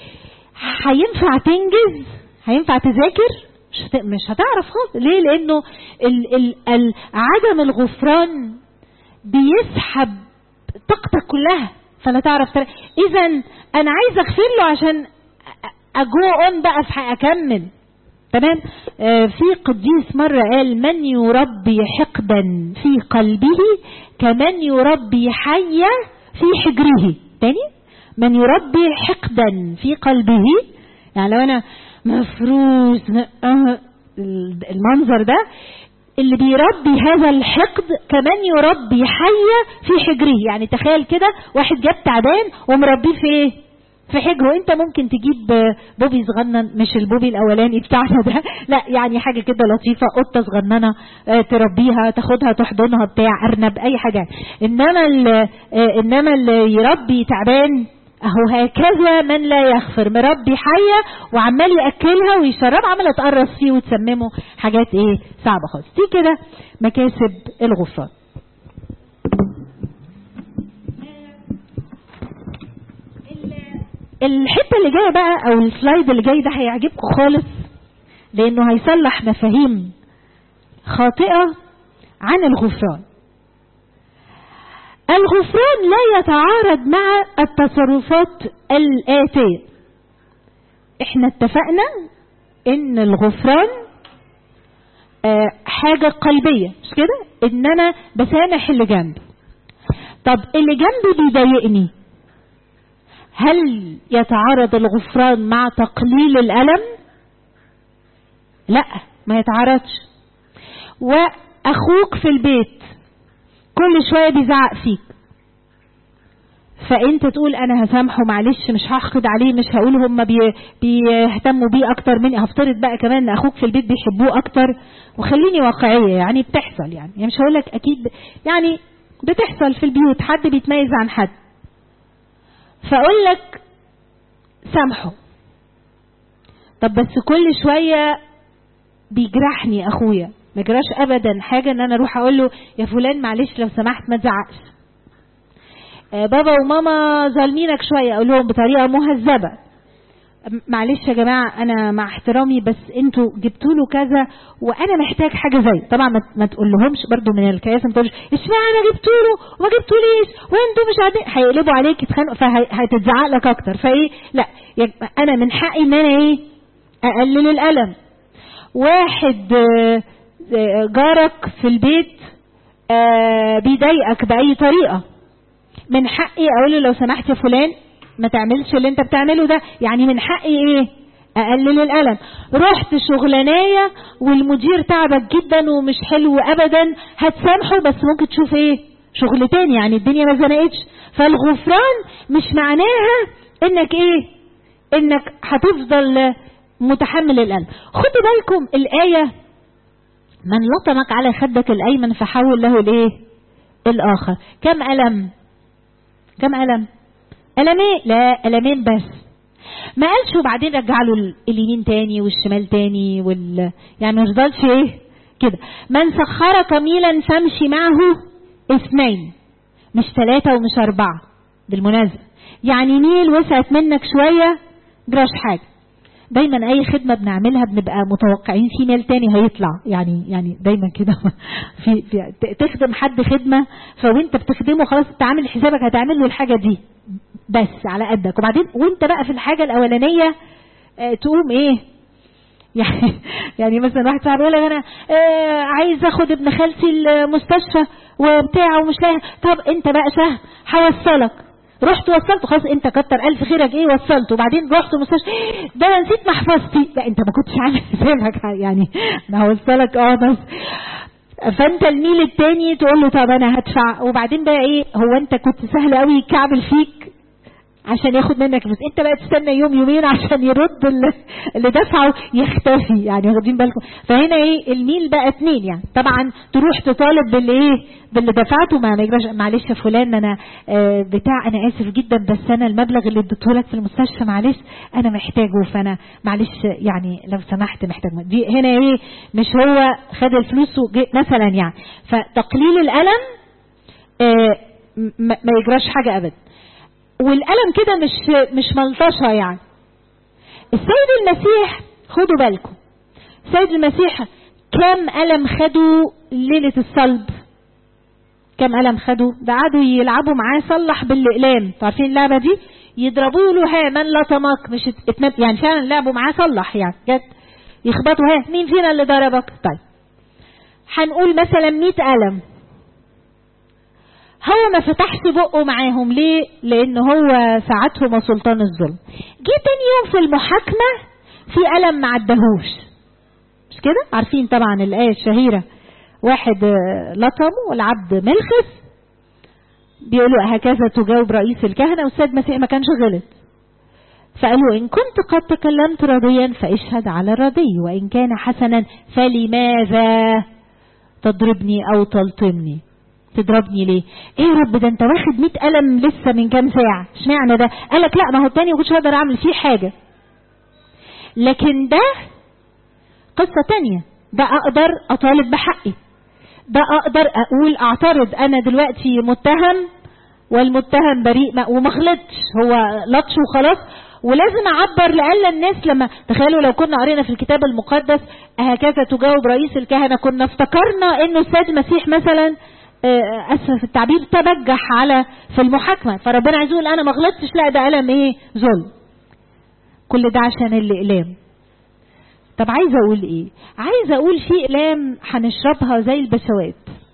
هينفع تنجز هينفع تذاكر مش هت... مش هتعرف خالص ليه لانه ال... ال... ال... عدم الغفران بيسحب طاقتك كلها فلا تعرف تر... اذا انا عايزه اغفر له عشان اجو اون بقى في ح- اكمل تمام آه في قديس مرة قال من يربي حقدا في قلبه كمن يربي حية في حجره تاني من يربي حقدا في قلبه يعني لو انا مفروس م- آه، المنظر ده اللي بيربي هذا الحقد كمان يربي حية في حجره يعني تخيل كده واحد جاب تعبان ومربيه في ايه في حجره انت ممكن تجيب بوبي صغنن مش البوبي الاولاني بتاعنا ده لا يعني حاجه كده لطيفه قطه صغننه آه، تربيها تاخدها تحضنها بتاع ارنب اي حاجه انما ال- آه، انما اللي يربي تعبان اهو هكذا من لا يغفر مربي حيه وعمال ياكلها ويشربها عماله تقرص فيه وتسممه حاجات ايه صعبه خالص دي كده مكاسب الغفران الحته اللي جايه بقى او السلايد اللي جاي ده هيعجبكم خالص لانه هيصلح مفاهيم خاطئه عن الغفران الغفران لا يتعارض مع التصرفات الآتية احنا اتفقنا ان الغفران آه، حاجة قلبية مش كده ان انا بسامح اللي جنبي طب اللي جنبي بيضايقني هل يتعارض الغفران مع تقليل الألم لا ما يتعارضش واخوك في البيت كل شويه بيزعق فيك فانت تقول انا هسامحه معلش مش هحقد عليه مش هقول هم بي بيهتموا بيه اكتر مني هفترض بقى كمان ان اخوك في البيت بيحبوه اكتر وخليني واقعيه يعني بتحصل يعني يعني مش هقول لك اكيد ب... يعني بتحصل في البيوت حد بيتميز عن حد فاقول لك سامحه طب بس كل شويه بيجرحني اخويا ما جراش ابدا حاجه ان انا اروح اقول له يا فلان معلش لو سمحت ما تزعقش آه بابا وماما ظالمينك شويه اقول لهم بطريقه مهذبه م- معلش يا جماعه انا مع احترامي بس انتوا جبتوا له كذا وانا محتاج حاجه زي طبعا ما, ما تقول لهمش برضو من الكياسه ما تقولش اشمعنى جبتوا له وما جبتوليش وانتوا مش عارفين هيقلبوا عليك يتخانقوا فهتتزعق لك اكتر فايه لا يا- انا من حقي ان انا ايه اقلل الالم واحد آه، آه، جارك في البيت آه، بيضايقك بأي طريقة من حقي أقول له لو سمحت يا فلان ما تعملش اللي انت بتعمله ده يعني من حقي ايه اقلل الالم رحت شغلانيه والمدير تعبك جدا ومش حلو ابدا هتسامحه بس ممكن تشوف ايه شغل تاني يعني الدنيا ما زنقتش فالغفران مش معناها انك ايه انك هتفضل متحمل الالم خدوا بالكم الايه من لطمك على خدك الايمن فحول له الايه الاخر كم الم كم الم المين لا المين بس ما قالش وبعدين رجع له اليمين تاني والشمال تاني وال يعني ما فضلش ايه كده من سخرك ميلا فامشي معه اثنين مش ثلاثة ومش أربعة بالمناسبة يعني ميل وسعت منك شوية جراش حاجة دايما اي خدمه بنعملها بنبقى متوقعين في ميل تاني هيطلع يعني يعني دايما كده في, في تخدم حد خدمه فوانت بتخدمه خلاص انت عامل حسابك هتعمل له الحاجه دي بس على قدك وبعدين وانت بقى في الحاجه الاولانيه اه تقوم ايه يعني يعني مثلا واحد صاحبي يقول لك انا اه عايز اخد ابن خالتي المستشفى وبتاع ومش لاقي طب انت بقى شهر هوصلك رحت وصلته خلاص انت كتر الف خيرك ايه وصلته وبعدين رحت المستشفى ده انا نسيت محفظتي لا انت ما كنتش عامل حسابك يعني انا هوصلك اه بس فانت الميل التاني تقول له طب انا هدفع وبعدين بقى ايه هو انت كنت سهل قوي يكعبل فيك عشان ياخد منك فلوس انت بقى تستنى يوم يومين عشان يرد اللي, اللي دفعه يختفي يعني واخدين بالكم فهنا ايه الميل بقى اتنين يعني طبعا تروح تطالب باللي ايه باللي دفعته ما يجراش معلش يا فلان انا اه بتاع انا اسف جدا بس انا المبلغ اللي اديته لك في المستشفى معلش انا محتاجه فانا معلش يعني لو سمحت محتاج دي هنا ايه مش هو خد الفلوس مثلا يعني فتقليل الالم اه ما يجراش حاجه ابدا والألم كده مش مش ملطشة يعني السيد المسيح خدوا بالكم السيد المسيح كم ألم خدوا ليلة الصلب كم ألم خدوا ده قعدوا يلعبوا معاه صلح بالأقلام عارفين اللعبة دي يضربوا له ها من لطمك مش اتنب يعني فعلا لعبوا معاه صلح يعني جد يخبطوا ها مين فينا اللي ضربك طيب هنقول مثلا 100 ألم هو ما فتحش بقه معاهم ليه لان هو ساعتهم سلطان الظلم جه تاني يوم في المحاكمة في ألم ما عدهوش مش كده عارفين طبعا الآية الشهيرة واحد لطمه والعبد ملخص بيقولوا هكذا تجاوب رئيس الكهنة والسيد مسيح ما كانش غلط فقالوا إن كنت قد تكلمت رضيا فاشهد على الرضي وإن كان حسنا فلماذا تضربني أو تلطمني تضربني ليه ايه يا رب ده انت واخد 100 قلم لسه من كام ساعه اشمعنى ده قالك لا ما هو التاني ما كنتش هقدر اعمل فيه حاجه لكن ده قصه تانية ده اقدر اطالب بحقي ده اقدر اقول اعترض انا دلوقتي متهم والمتهم بريء وما غلطش هو لطش وخلاص ولازم اعبر لألا الناس لما تخيلوا لو كنا قرينا في الكتاب المقدس هكذا تجاوب رئيس الكهنه كنا افتكرنا انه السيد المسيح مثلا اسف في التعبير تبجح على في المحاكمه فربنا عايز يقول انا ما غلطتش لا ده الم ايه ظلم كل ده عشان الاقلام طب عايزه اقول ايه عايزه اقول في اقلام هنشربها زي البشوات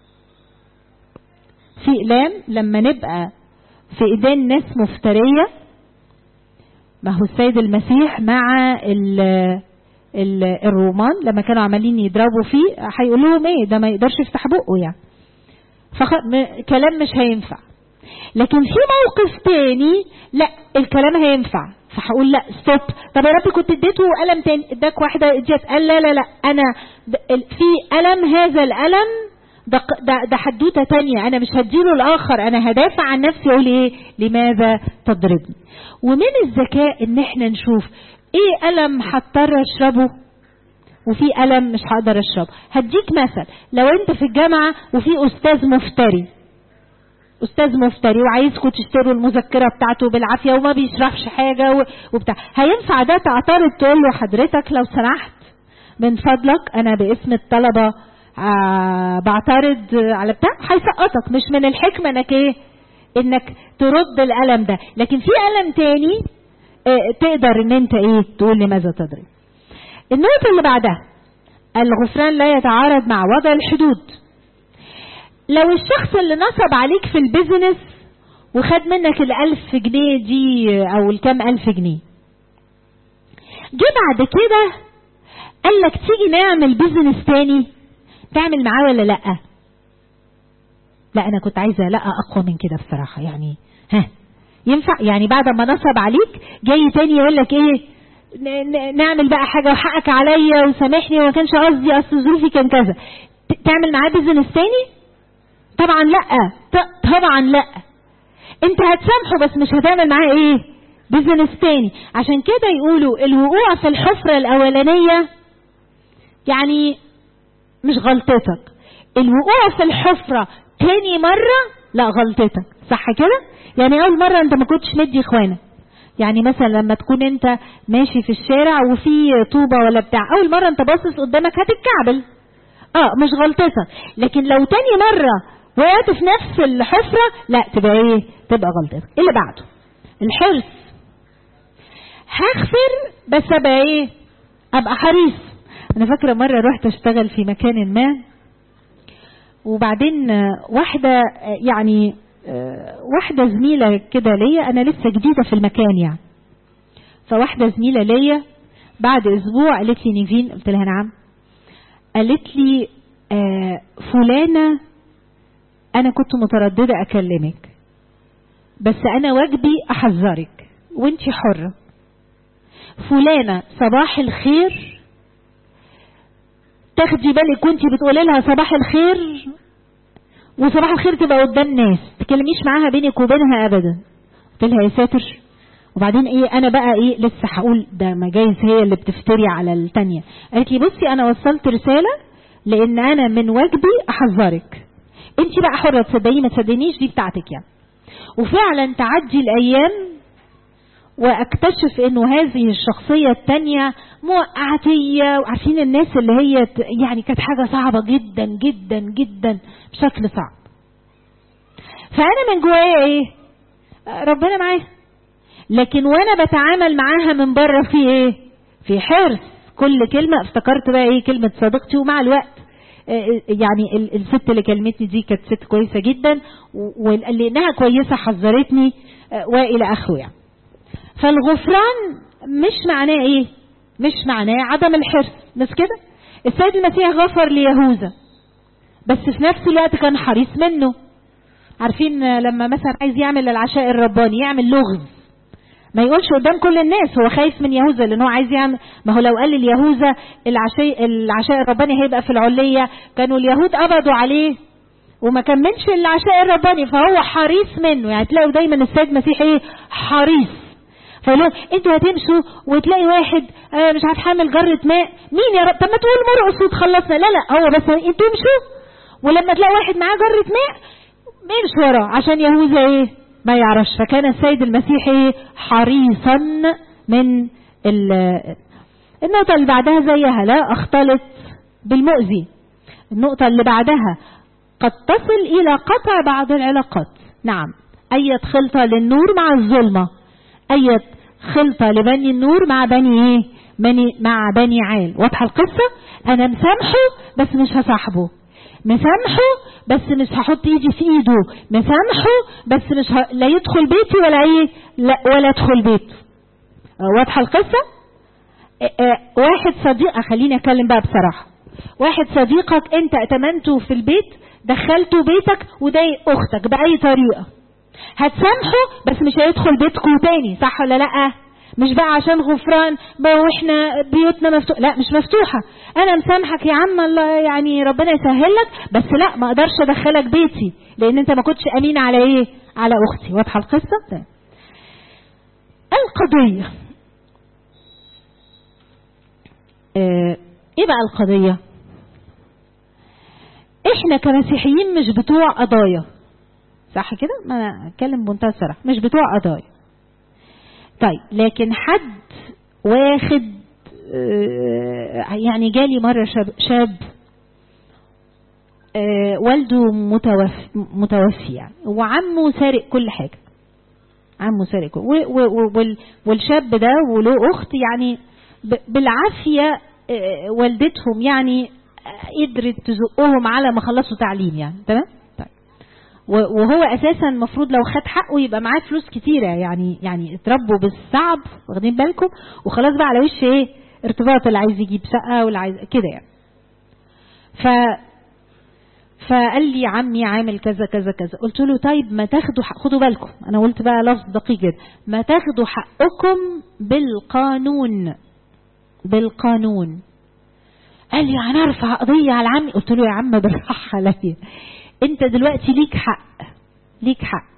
في اقلام لما نبقى في ايدين ناس مفتريه ما هو السيد المسيح مع ال ال الرومان لما كانوا عمالين يضربوا فيه هيقول لهم ايه ده ما يقدرش يفتح بقه يعني فخ... م... كلام مش هينفع لكن في موقف تاني لا الكلام هينفع فهقول لا ستوب طب يا ربي كنت اديته قلم تاني اداك واحده اديت قال لا لا لا انا في الم هذا الالم ده ده, ده حدوته تانية انا مش هديله الاخر انا هدافع عن نفسي اقول ايه لماذا تضربني ومن الذكاء ان احنا نشوف ايه الم هضطر اشربه وفي ألم مش هقدر أشربه هديك مثل لو أنت في الجامعة وفي أستاذ مفتري أستاذ مفتري وعايزكم تشتروا المذكرة بتاعته بالعافية وما بيشرحش حاجة وبتاع هينفع ده تعترض تقول له حضرتك لو سمحت من فضلك أنا باسم الطلبة آه بعترض على بتاع هيسقطك مش من الحكمة انك ايه انك ترد الألم ده لكن في ألم تاني اه تقدر ان انت ايه تقول لماذا تضرب النقطة اللي بعدها الغفران لا يتعارض مع وضع الحدود لو الشخص اللي نصب عليك في البيزنس وخد منك الألف جنيه دي أو الكام ألف جنيه جه بعد كده قال لك تيجي نعمل بيزنس تاني تعمل معاه ولا لأ لا أنا كنت عايزة لأ أقوى من كده بصراحة يعني ها ينفع يعني بعد ما نصب عليك جاي تاني يقول لك ايه نعمل بقى حاجة وحقك عليا وسامحني وما كانش قصدي اصل ظروفي كان كذا تعمل معاه بيزنس تاني طبعا لا طبعا لا انت هتسامحه بس مش هتعمل معاه ايه بيزنس تاني عشان كده يقولوا الوقوع في الحفرة الاولانية يعني مش غلطتك الوقوع في الحفرة تاني مرة لا غلطتك صح كده يعني اول مرة انت ما كنتش مدي اخوانك يعني مثلا لما تكون انت ماشي في الشارع وفي طوبة ولا بتاع اول مرة انت باصص قدامك هتتكعبل اه مش غلطتك لكن لو تاني مرة وقعت في نفس الحفرة لا تبقى ايه تبقى غلطتك إيه اللي بعده الحرص هغفر بس ابقى ايه ابقى حريص انا فاكرة مرة رحت اشتغل في مكان ما وبعدين واحدة يعني واحدة زميلة كده ليا أنا لسه جديدة في المكان يعني فواحدة زميلة ليا بعد أسبوع قالت لي نيفين قلت لها نعم قالت لي آه فلانة أنا كنت مترددة أكلمك بس أنا واجبي أحذرك وانتي حرة فلانة صباح الخير تاخدي بالك وانتي بتقولي لها صباح الخير وصباح الخير تبقى قدام ناس تكلميش معاها بينك وبينها ابدا قلت لها يا ساتر وبعدين ايه انا بقى ايه لسه هقول ده ما جايز هي اللي بتفتري على التانية قالت لي بصي انا وصلت رسالة لان انا من واجبي احذرك انت بقى حرة تصدقيني ما تصدقنيش دي بتاعتك يعني وفعلا تعدي الايام واكتشف انه هذه الشخصية التانية موقعتية وعارفين الناس اللي هي يعني كانت حاجة صعبة جدا جدا جدا بشكل صعب فانا من جوايا ايه ربنا معايا لكن وانا بتعامل معاها من بره في ايه في حرص كل كلمة افتكرت بقى ايه كلمة صديقتي ومع الوقت يعني الست اللي كلمتني دي كانت ست كويسة جدا ولانها كويسة حذرتني والى اخره يعني فالغفران مش معناه ايه مش معناه عدم الحرص مش كده السيد المسيح غفر ليهوذا بس في نفس الوقت كان حريص منه عارفين لما مثلا عايز يعمل العشاء الرباني يعمل لغز ما يقولش قدام كل الناس هو خايف من يهوذا لان هو عايز يعمل ما هو لو قال لليهوذا العشاء العشاء الرباني هيبقى في العليه كانوا اليهود قبضوا عليه وما كملش العشاء الرباني فهو حريص منه يعني تلاقوا دايما السيد المسيح ايه حريص فيقول لهم انتوا هتمشوا وتلاقي واحد آه مش عارف حامل جرة ماء مين يا رب طب ما تقول مرقص وتخلصنا لا لا هو بس انتوا امشوا ولما تلاقي واحد معاه جرة ماء امشوا وراه عشان يهوذا ايه ما يعرفش فكان السيد المسيح ايه حريصا من النقطة اللي بعدها زيها لا اختلط بالمؤذي النقطة اللي بعدها قد تصل الى قطع بعض العلاقات نعم اية خلطة للنور مع الظلمة اية خلطة لبني النور مع بني ايه بني مع بني عال واضحة القصة انا مسامحه بس مش هصاحبه مسامحه بس مش هحط ايدي في ايده مسامحه بس مش ه... لا يدخل بيتي ولا ايه لا ولا ادخل بيته واضحه القصه اه اه واحد صديق خليني اتكلم بقى بصراحه واحد صديقك انت اتمنته في البيت دخلته بيتك وضايق اختك باي طريقه هتسامحه بس مش هيدخل بيتكم تاني صح ولا لا مش بقى عشان غفران بقى واحنا بيوتنا مفتوحه لا مش مفتوحه انا مسامحك يا عم الله يعني ربنا يسهل لك بس لا ما اقدرش ادخلك بيتي لان انت ما كنتش امين على ايه على اختي واضحه القصه طيب. القضيه اه ايه بقى القضيه احنا كمسيحيين مش بتوع قضايا صح كده ما انا اتكلم بمنتهى الصراحه مش بتوع قضايا طيب لكن حد واخد يعني جالي مرة شاب, شاب والده متوفي, متوفي يعني وعمه سارق كل حاجة عمه سارق كل والشاب ده وله أخت يعني بالعافية والدتهم يعني قدرت تزقهم على ما خلصوا تعليم يعني تمام طيب وهو اساسا المفروض لو خد حقه يبقى معاه فلوس كتيره يعني يعني اتربوا بالصعب واخدين بالكم وخلاص بقى على وش ايه ارتباط اللي عايز يجيب شقه واللي عايز كده يعني ف فقال لي عمي عامل كذا كذا كذا قلت له طيب ما تاخدوا حق خدوا بالكم انا قلت بقى لفظ دقيق جدا ما تاخدوا حقكم بالقانون بالقانون قال لي انا ارفع قضيه على عمي قلت له يا عم بالراحه عليا انت دلوقتي ليك حق ليك حق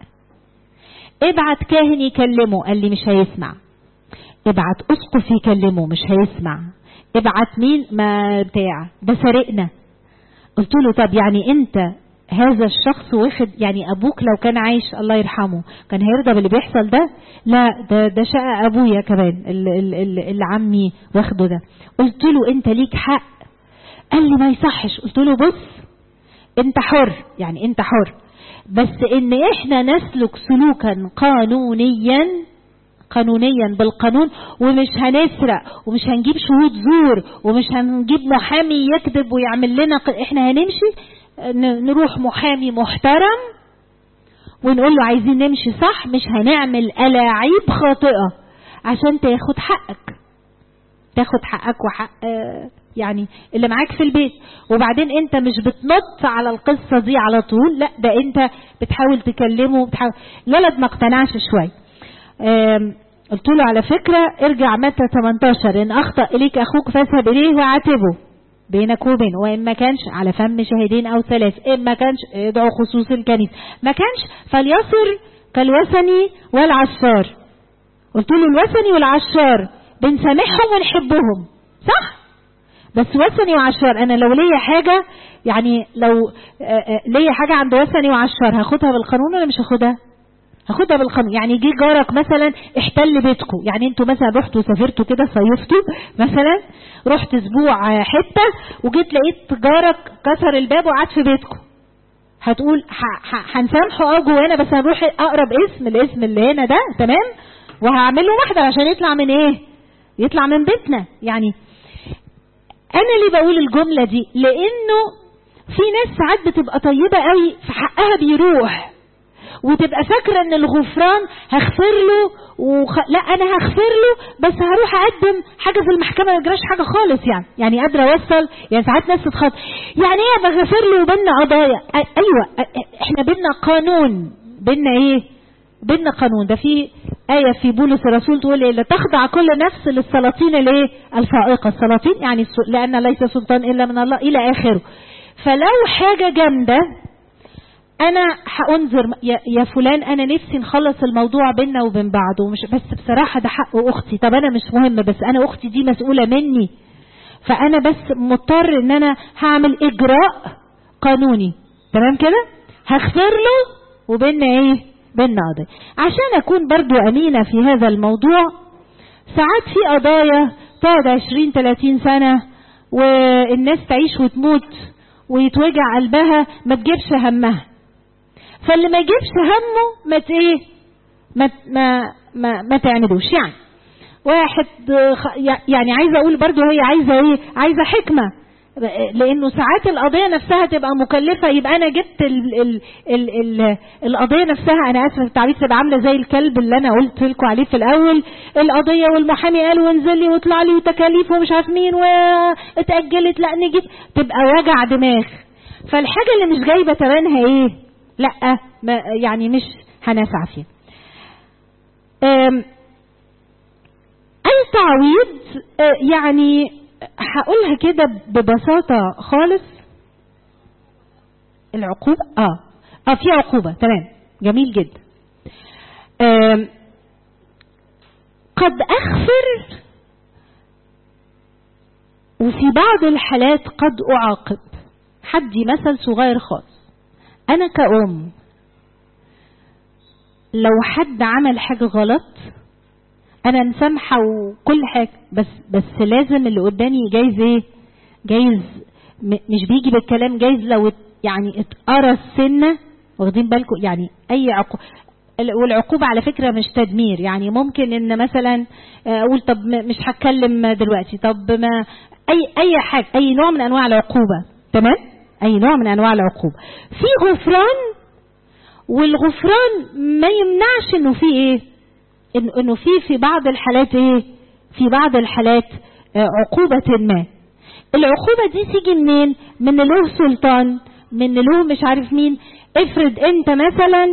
ابعت كاهن يكلمه قال لي مش هيسمع ابعت اسقف يكلمه مش هيسمع ابعت مين ما بتاع ده سرقنا قلت له طب يعني انت هذا الشخص واخد يعني ابوك لو كان عايش الله يرحمه كان هيرضى باللي بيحصل ده لا ده ده شقه ابويا كمان اللي, اللي, اللي عمي واخده ده قلت له انت ليك حق قال لي ما يصحش قلت له بص انت حر يعني انت حر بس ان احنا نسلك سلوكا قانونيا قانونيا بالقانون ومش هنسرق ومش هنجيب شهود زور ومش هنجيب محامي يكذب ويعمل لنا ق... احنا هنمشي نروح محامي محترم ونقول له عايزين نمشي صح مش هنعمل ألاعيب خاطئة عشان تاخد حقك تاخد حقك وحق يعني اللي معاك في البيت وبعدين انت مش بتنط على القصة دي على طول لا ده انت بتحاول تكلمه بتحاول الولد ما اقتنعش شوية قلت له على فكرة ارجع متى 18 ان اخطأ اليك اخوك فاذهب اليه وعاتبه بينك وبينه وان ما كانش على فم شاهدين او ثلاث ان ما كانش ادعو خصوص الكنيسة ما كانش فليصر كالوثني والعشار قلت له الوثني والعشار بنسامحهم ونحبهم صح بس وثني وعشار انا لو ليا حاجة يعني لو ليا حاجة عند وثني وعشار هاخدها بالقانون ولا مش هاخدها هاخدها بالقانون يعني جه جارك مثلا احتل بيتكم يعني انتوا مثلا رحتوا سافرتوا كده صيفتوا مثلا رحت اسبوع حته وجيت لقيت جارك كسر الباب وقعد في بيتكم هتقول هنسامحه اه جوانا بس هنروح اقرب اسم الاسم اللي هنا ده تمام وهعمل له واحده عشان يطلع من ايه يطلع من بيتنا يعني انا ليه بقول الجمله دي لانه في ناس ساعات بتبقى طيبه قوي فحقها بيروح وتبقى فاكره ان الغفران هغفر له وخ... لا انا هغفر له بس هروح اقدم حاجه في المحكمه ما يجراش حاجه خالص يعني يعني قادره اوصل يعني ساعات ناس تتخط يعني ايه بغفر له وبيننا قضايا أ... ايوه احنا بينا قانون بينا ايه بينا قانون ده في آية في بولس الرسول تقول إيه لا تخضع كل نفس للسلاطين الايه الفائقة السلاطين يعني لأن ليس سلطان إلا من الله إلى آخره فلو حاجة جامدة انا هانذر يا, يا فلان انا نفسي نخلص الموضوع بينا وبين بعض ومش بس بصراحه ده حق اختي طب انا مش مهم بس انا اختي دي مسؤوله مني فانا بس مضطر ان انا هعمل اجراء قانوني تمام كده هغفر له وبيننا ايه بيننا قضيه عشان اكون برضو امينه في هذا الموضوع ساعات في قضايا تقعد 20 30 سنه والناس تعيش وتموت ويتوجع قلبها ما تجيبش همها فاللي ما يجيبش همه ما ايه ما ما ما, ما تعندوش يعني واحد يعني عايزه اقول برضو هي عايزه ايه عايزه حكمه لانه ساعات القضيه نفسها تبقى مكلفه يبقى انا جبت ال ال ال ال القضيه نفسها انا اسفه في التعريف تبقى عامله زي الكلب اللي انا قلت لكم عليه في الاول القضيه والمحامي قال وانزل لي واطلع لي وتكاليف ومش عارف مين واتاجلت لا نجيب تبقى وجع دماغ فالحاجه اللي مش جايبه ثمنها ايه لا ما يعني مش هنسعى فيه التعويض يعني هقولها كده ببساطة خالص العقوبة اه اه في عقوبة تمام جميل جدا قد اغفر وفي بعض الحالات قد اعاقب حدي مثل صغير خالص انا كأم لو حد عمل حاجة غلط انا مسامحة وكل حاجة بس بس لازم اللي قدامي جايز ايه جايز مش بيجي بالكلام جايز لو يعني اتقرى السنة واخدين بالكم يعني اي عقوبة والعقوبة على فكرة مش تدمير يعني ممكن ان مثلا اقول طب مش هتكلم دلوقتي طب ما اي اي حاجة اي نوع من انواع العقوبة تمام اي نوع من انواع العقوبة في غفران والغفران ما يمنعش انه في ايه إن- انه في في بعض الحالات ايه في بعض الحالات آه، عقوبة ما العقوبة دي تيجي منين من له سلطان من له مش عارف مين افرض انت مثلا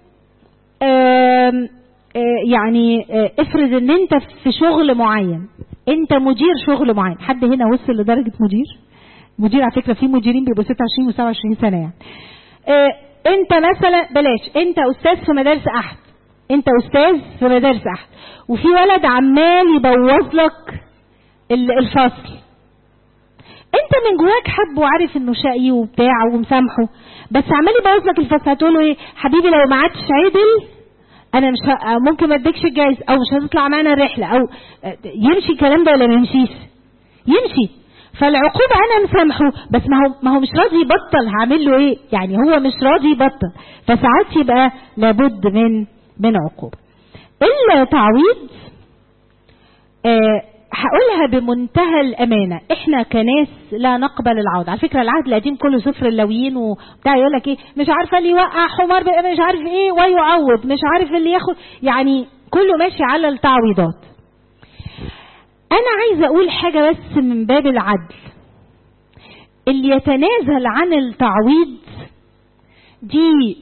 آم، آه، يعني آه، افرض ان انت في شغل معين انت مدير شغل معين حد هنا وصل لدرجة مدير مدير على فكرة في مديرين بيبقوا 26 و27 سنة يعني آه، انت مثلا بلاش انت استاذ في مدارس احد انت استاذ في مدارس احد وفي ولد عمال يبوظ لك ال- الفصل انت من جواك حبه وعارف انه شقي وبتاع ومسامحه بس عمال يبوظ لك الفصل هتقول له ايه حبيبي لو ما عادش عدل انا مش ه... ممكن ما اديكش الجايز او مش هتطلع معانا الرحله او يمشي الكلام ده ولا ما يمشيش يمشي فالعقوبة أنا مسامحه بس ما هو ما هو مش راضي يبطل هعمل له إيه؟ يعني هو مش راضي يبطل فساعات يبقى لابد من من عقوبة. التعويض آه هقولها بمنتهى الأمانة إحنا كناس لا نقبل العوض على فكرة العهد القديم كله سفر اللويين وبتاع يقول لك إيه مش عارفة اللي يوقع حمار بقى مش عارف إيه ويعوض مش عارف اللي ياخد يعني كله ماشي على التعويضات أنا عايزة أقول حاجة بس من باب العدل اللي يتنازل عن التعويض دي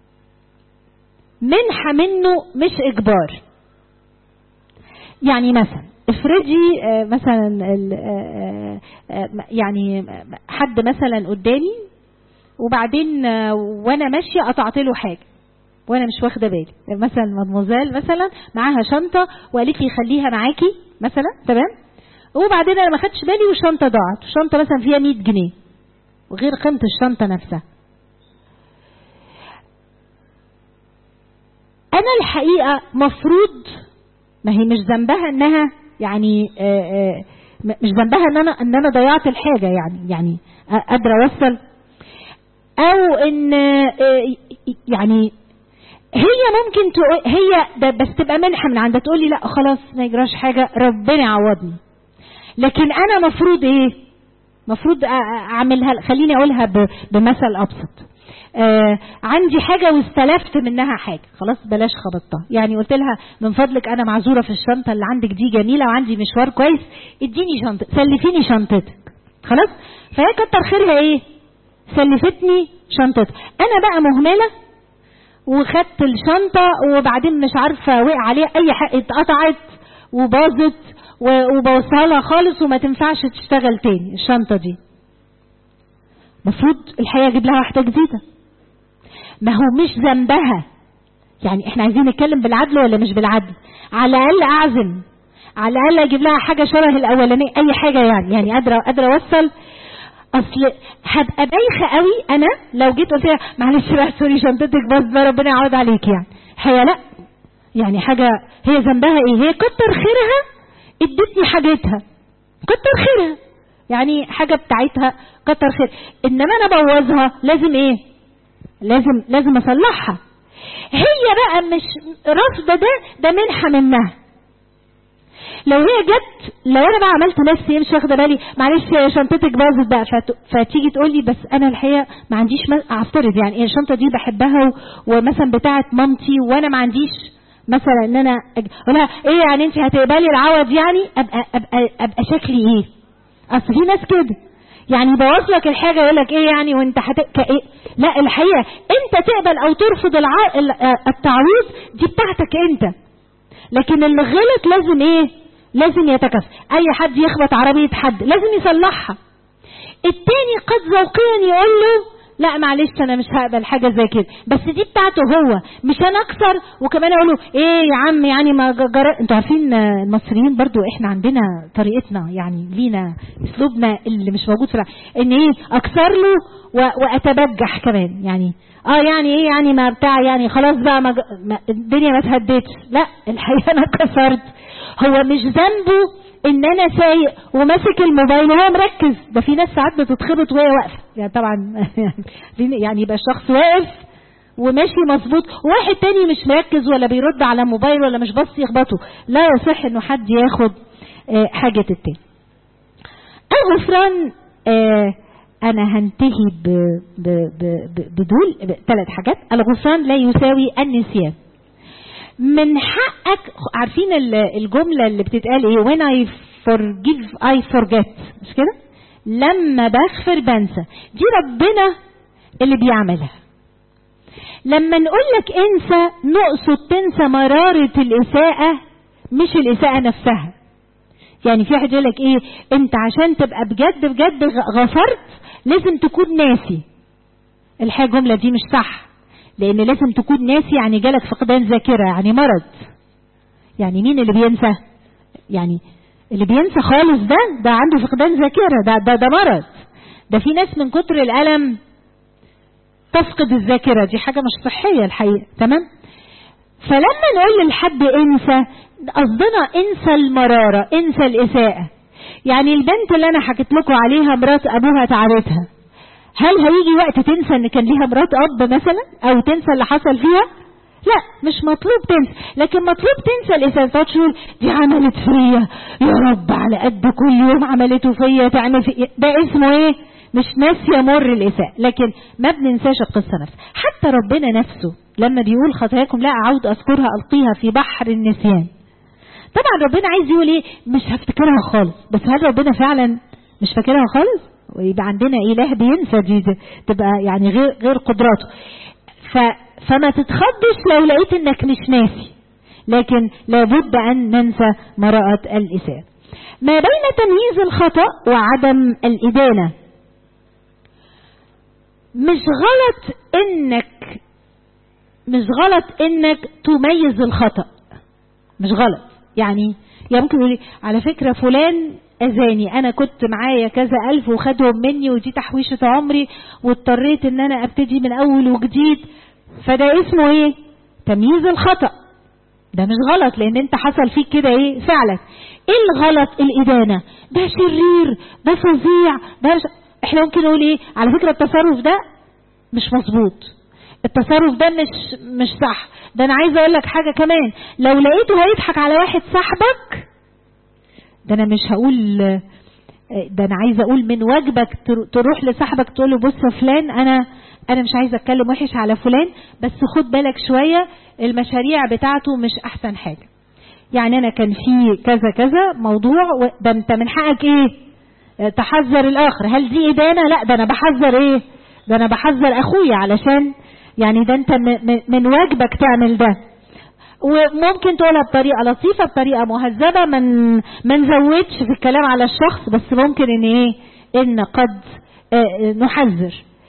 منحة منه مش إجبار يعني مثلا افرضي آه، مثلا ال- آه، آه، يعني حد مثلا قدامي وبعدين آه، وانا ماشيه قطعت له حاجه وانا مش واخده بالي مثلا مدموزيل مثلا معاها شنطه وقالت لي خليها معاكي مثلا تمام وبعدين انا ما خدتش بالي والشنطه ضاعت الشنطه مثلا فيها 100 جنيه وغير قيمه الشنطه نفسها انا الحقيقه مفروض ما هي مش ذنبها انها يعني آه، آه، م- مش ذنبها ان انا ان انا ضيعت الحاجه يعني يعني آه، قادره اوصل او ان آه، يعني هي ممكن تقول هي ده بس تبقى منحه من عندها تقول لي لا خلاص ما يجراش حاجه ربنا يعوضني لكن انا مفروض ايه مفروض أ- أ- اعملها خليني اقولها ب- بمثل ابسط آه عندي حاجة واستلفت منها حاجة خلاص بلاش خبطتها يعني قلت لها من فضلك أنا معذورة في الشنطة اللي عندك دي جميلة وعندي مشوار كويس اديني شنطة سلفيني شنطتك خلاص فهي كتر خيرها ايه سلفتني شنطتها أنا بقى مهملة وخدت الشنطة وبعدين مش عارفة وقع عليها أي حاجة اتقطعت وباظت و- وبوصلها لها خالص وما تنفعش تشتغل تاني الشنطة دي المفروض الحقيقة أجيب لها واحدة جديدة ما هو مش ذنبها يعني احنا عايزين نتكلم بالعدل ولا مش بالعدل على الأقل أعزم على الأقل أجيب لها حاجة شبه الأولانية أي حاجة يعني يعني قادرة قادرة أوصل اصل هبقى بايخه قوي انا لو جيت قلت لها معلش بقى سوري شنطتك باظت بقى ربنا يعوض عليك يعني هي لا يعني حاجه هي ذنبها ايه هي كتر خيرها ادتني حاجتها كتر خيرها يعني حاجه بتاعتها كتر خير انما انا بوظها لازم ايه لازم لازم اصلحها هي بقى مش رافضه ده ده منحه منها لو هي جت لو انا بقى عملت نفسي مش واخده بالي معلش يا شنطتك باظت بقى فت... فتيجي تقول لي بس انا الحقيقه ما عنديش م... افترض يعني إيه الشنطه دي بحبها و... ومثلا بتاعه مامتي وانا ما عنديش مثلا ان انا أج... ولا ايه يعني انت هتقبلي العوض يعني ابقى ابقى ابقى شكلي ايه اصل في ناس كده يعني يبوظ لك الحاجه يقول لك ايه يعني وانت هت ايه لا الحقيقه انت تقبل او ترفض الع... التعويض دي بتاعتك انت لكن اللي غلط لازم ايه لازم يتكافئ اي حد يخبط عربيه حد لازم يصلحها التاني قد ذوقيا يقول له لا معلش انا مش هقبل حاجه زي كده بس دي بتاعته هو مش انا اكسر وكمان اقول له ايه يا عم يعني ما جر... انتوا عارفين المصريين برضو احنا عندنا طريقتنا يعني لينا اسلوبنا اللي مش موجود في الع... ان ايه اكسر له و... واتبجح كمان يعني اه يعني ايه يعني ما بتاع يعني خلاص بقى ما... ما... الدنيا ما اتهدتش لا الحقيقه انا كسرت هو مش ذنبه ان انا سايق وماسك الموبايل وهو مركز ده في ناس ساعات بتتخبط وهي واقفه يعني طبعا يعني يبقى الشخص واقف وماشي مظبوط وواحد تاني مش مركز ولا بيرد على الموبايل ولا مش بس يخبطه لا يصح انه حد ياخد حاجه التاني الغفران انا هنتهي ب... ب... ب... ب... بدول ثلاث حاجات الغفران لا يساوي النسيان من حقك عارفين الجملة اللي بتتقال ايه when I forgive I forget مش كده لما بغفر بنسى دي ربنا اللي بيعملها لما نقول لك انسى نقصد تنسى مرارة الإساءة مش الإساءة نفسها يعني في واحد يقول لك ايه انت عشان تبقى بجد بجد غفرت لازم تكون ناسي الحاجة الجملة دي مش صح لان لازم تكون ناسي يعني جالك فقدان ذاكرة يعني مرض يعني مين اللي بينسى يعني اللي بينسى خالص ده ده عنده فقدان ذاكرة ده, ده ده مرض ده في ناس من كتر الألم تفقد الذاكرة دي حاجة مش صحية الحقيقة تمام فلما نقول للحد انسى قصدنا انسى المرارة انسى الإساءة يعني البنت اللي أنا حكيت لكم عليها مرات أبوها تعبتها هل هيجي وقت تنسى ان كان ليها مرات اب مثلا او تنسى اللي حصل فيها لا مش مطلوب تنسى لكن مطلوب تنسى الاساءة تقعد تقول دي عملت فيا يا رب على قد كل يوم عملته فيا تعمل في ده اسمه ايه مش ناسية مر الإساءة لكن ما بننساش القصة نفسها حتى ربنا نفسه لما بيقول خطاياكم لا أعود أذكرها ألقيها في بحر النسيان طبعا ربنا عايز يقول ايه مش هفتكرها خالص بس هل ربنا فعلا مش فاكرها خالص ويبقى عندنا اله بينسى دي, دي تبقى يعني غير غير قدراته ف فما تتخضش لو لقيت انك مش ناسي لكن لابد ان ننسى مرأة الإساءة ما بين تمييز الخطأ وعدم الإدانة مش غلط انك مش غلط انك تميز الخطأ مش غلط يعني يعني ممكن يقولي على فكرة فلان اذاني انا كنت معايا كذا الف وخدهم مني ودي تحويشة عمري واضطريت ان انا ابتدي من اول وجديد فده اسمه ايه تمييز الخطأ ده مش غلط لان انت حصل فيك كده ايه فعلا ايه الغلط الادانة ده شرير ده فظيع ده مش... احنا ممكن نقول ايه على فكرة التصرف ده مش مظبوط التصرف ده مش مش صح ده انا عايزه اقول لك حاجه كمان لو لقيته هيضحك على واحد صاحبك ده انا مش هقول ده انا عايزه اقول من واجبك تروح لصاحبك تقول له بص يا فلان انا انا مش عايزه اتكلم وحش على فلان بس خد بالك شويه المشاريع بتاعته مش احسن حاجه يعني انا كان في كذا كذا موضوع ده انت من حقك ايه تحذر الاخر هل دي ادانه لا ده انا بحذر ايه ده انا بحذر اخويا علشان يعني ده انت من واجبك تعمل ده وممكن تقولها بطريقه لطيفه بطريقه مهذبه من ما نزودش في الكلام على الشخص بس ممكن ان ايه ان قد اه نحذر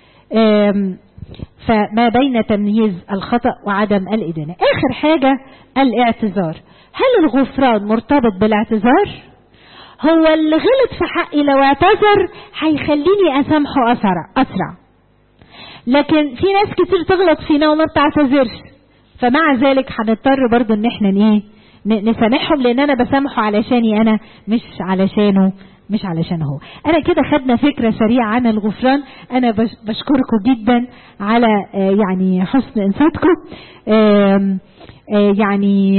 فما بين تمييز الخطا وعدم الادانه اخر حاجه الاعتذار هل الغفران مرتبط بالاعتذار هو اللي غلط في حقي لو اعتذر هيخليني اسامحه اسرع اسرع لكن في ناس كتير تغلط فينا وما بتعتذرش فمع ذلك هنضطر برضو ان احنا ايه نسامحهم لان انا بسامحه علشاني انا مش علشانه مش علشان هو انا كده خدنا فكرة سريعة عن الغفران انا بشكركم جدا على يعني حسن انصاتكم يعني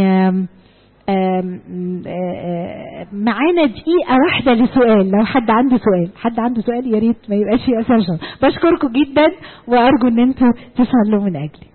معانا دقيقة واحدة لسؤال لو حد عنده سؤال حد عنده سؤال يا ريت ما يبقاش في اساسا بشكركم جدا وارجو ان انتوا تصلوا من اجلي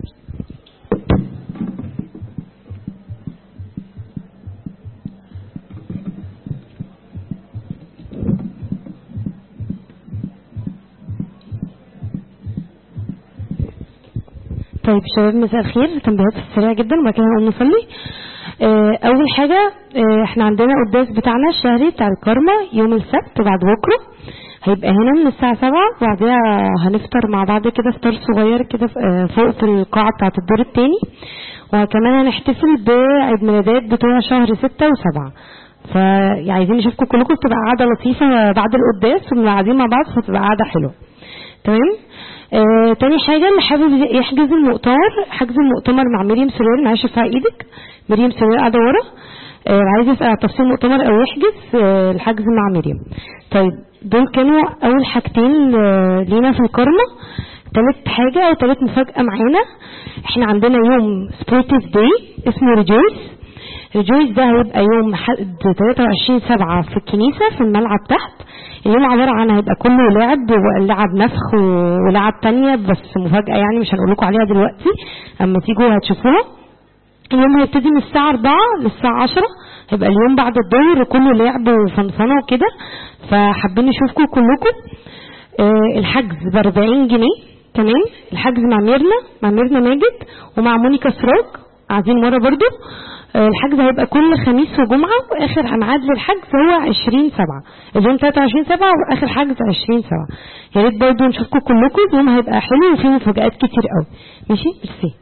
طيب شباب مساء الخير تنبيهات سريعة جدا وبعد كده هنقوم نصلي اول حاجة احنا عندنا قداس بتاعنا الشهري بتاع الكارما يوم السبت بعد بكرة هيبقى هنا من الساعة سبعة وبعدها هنفطر مع بعض كده فطار صغير كده فوق في القاعة بتاعة الدور التاني وكمان هنحتفل بعيد ميلادات بتوع شهر ستة وسبعة فعايزين نشوفكم كلكم بتبقى قاعدة لطيفة بعد القداس ونبقى قاعدين مع بعض فتبقى قاعدة حلوة تمام آه تاني حاجة اللي حابب يحجز المؤتمر حجز المؤتمر مع مريم سرير معلش ارفعي ايدك مريم سرير قاعدة ورا آه عايز يسأل على تفصيل المؤتمر او يحجز آه الحجز مع مريم طيب دول كانوا اول حاجتين آه لينا في الكرمة تالت حاجة او تالت مفاجأة معانا احنا عندنا يوم سبورتيف داي اسمه ريجويس الريجويس ده هيبقى يوم 23 7 في الكنيسة في الملعب تحت اليوم عبارة عن هيبقى كله لعب ولعب نفخ ولعب تانية بس مفاجأة يعني مش هنقول لكم عليها دلوقتي اما تيجوا هتشوفوها اليوم هيبتدي من الساعة 4 للساعة 10 هيبقى اليوم بعد الظهر كله لعب وفنفنة وكده فحابين نشوفكم كلكم آه الحجز ب 40 جنيه تمام الحجز مع ميرنا مع ميرنا ماجد ومع مونيكا سراج قاعدين ورا برضو آه الحجز هيبقى كل خميس وجمعة واخر ميعاد للحجز هو 20 7 اليوم 23 7 واخر حجز 20 7 يا ريت برضو نشوفكم كلكم اليوم هيبقى حلو وفيه مفاجآت كتير قوي ماشي ميرسي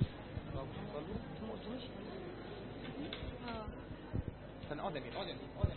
استنى اقعد يا مين اقعد يا مين اقعد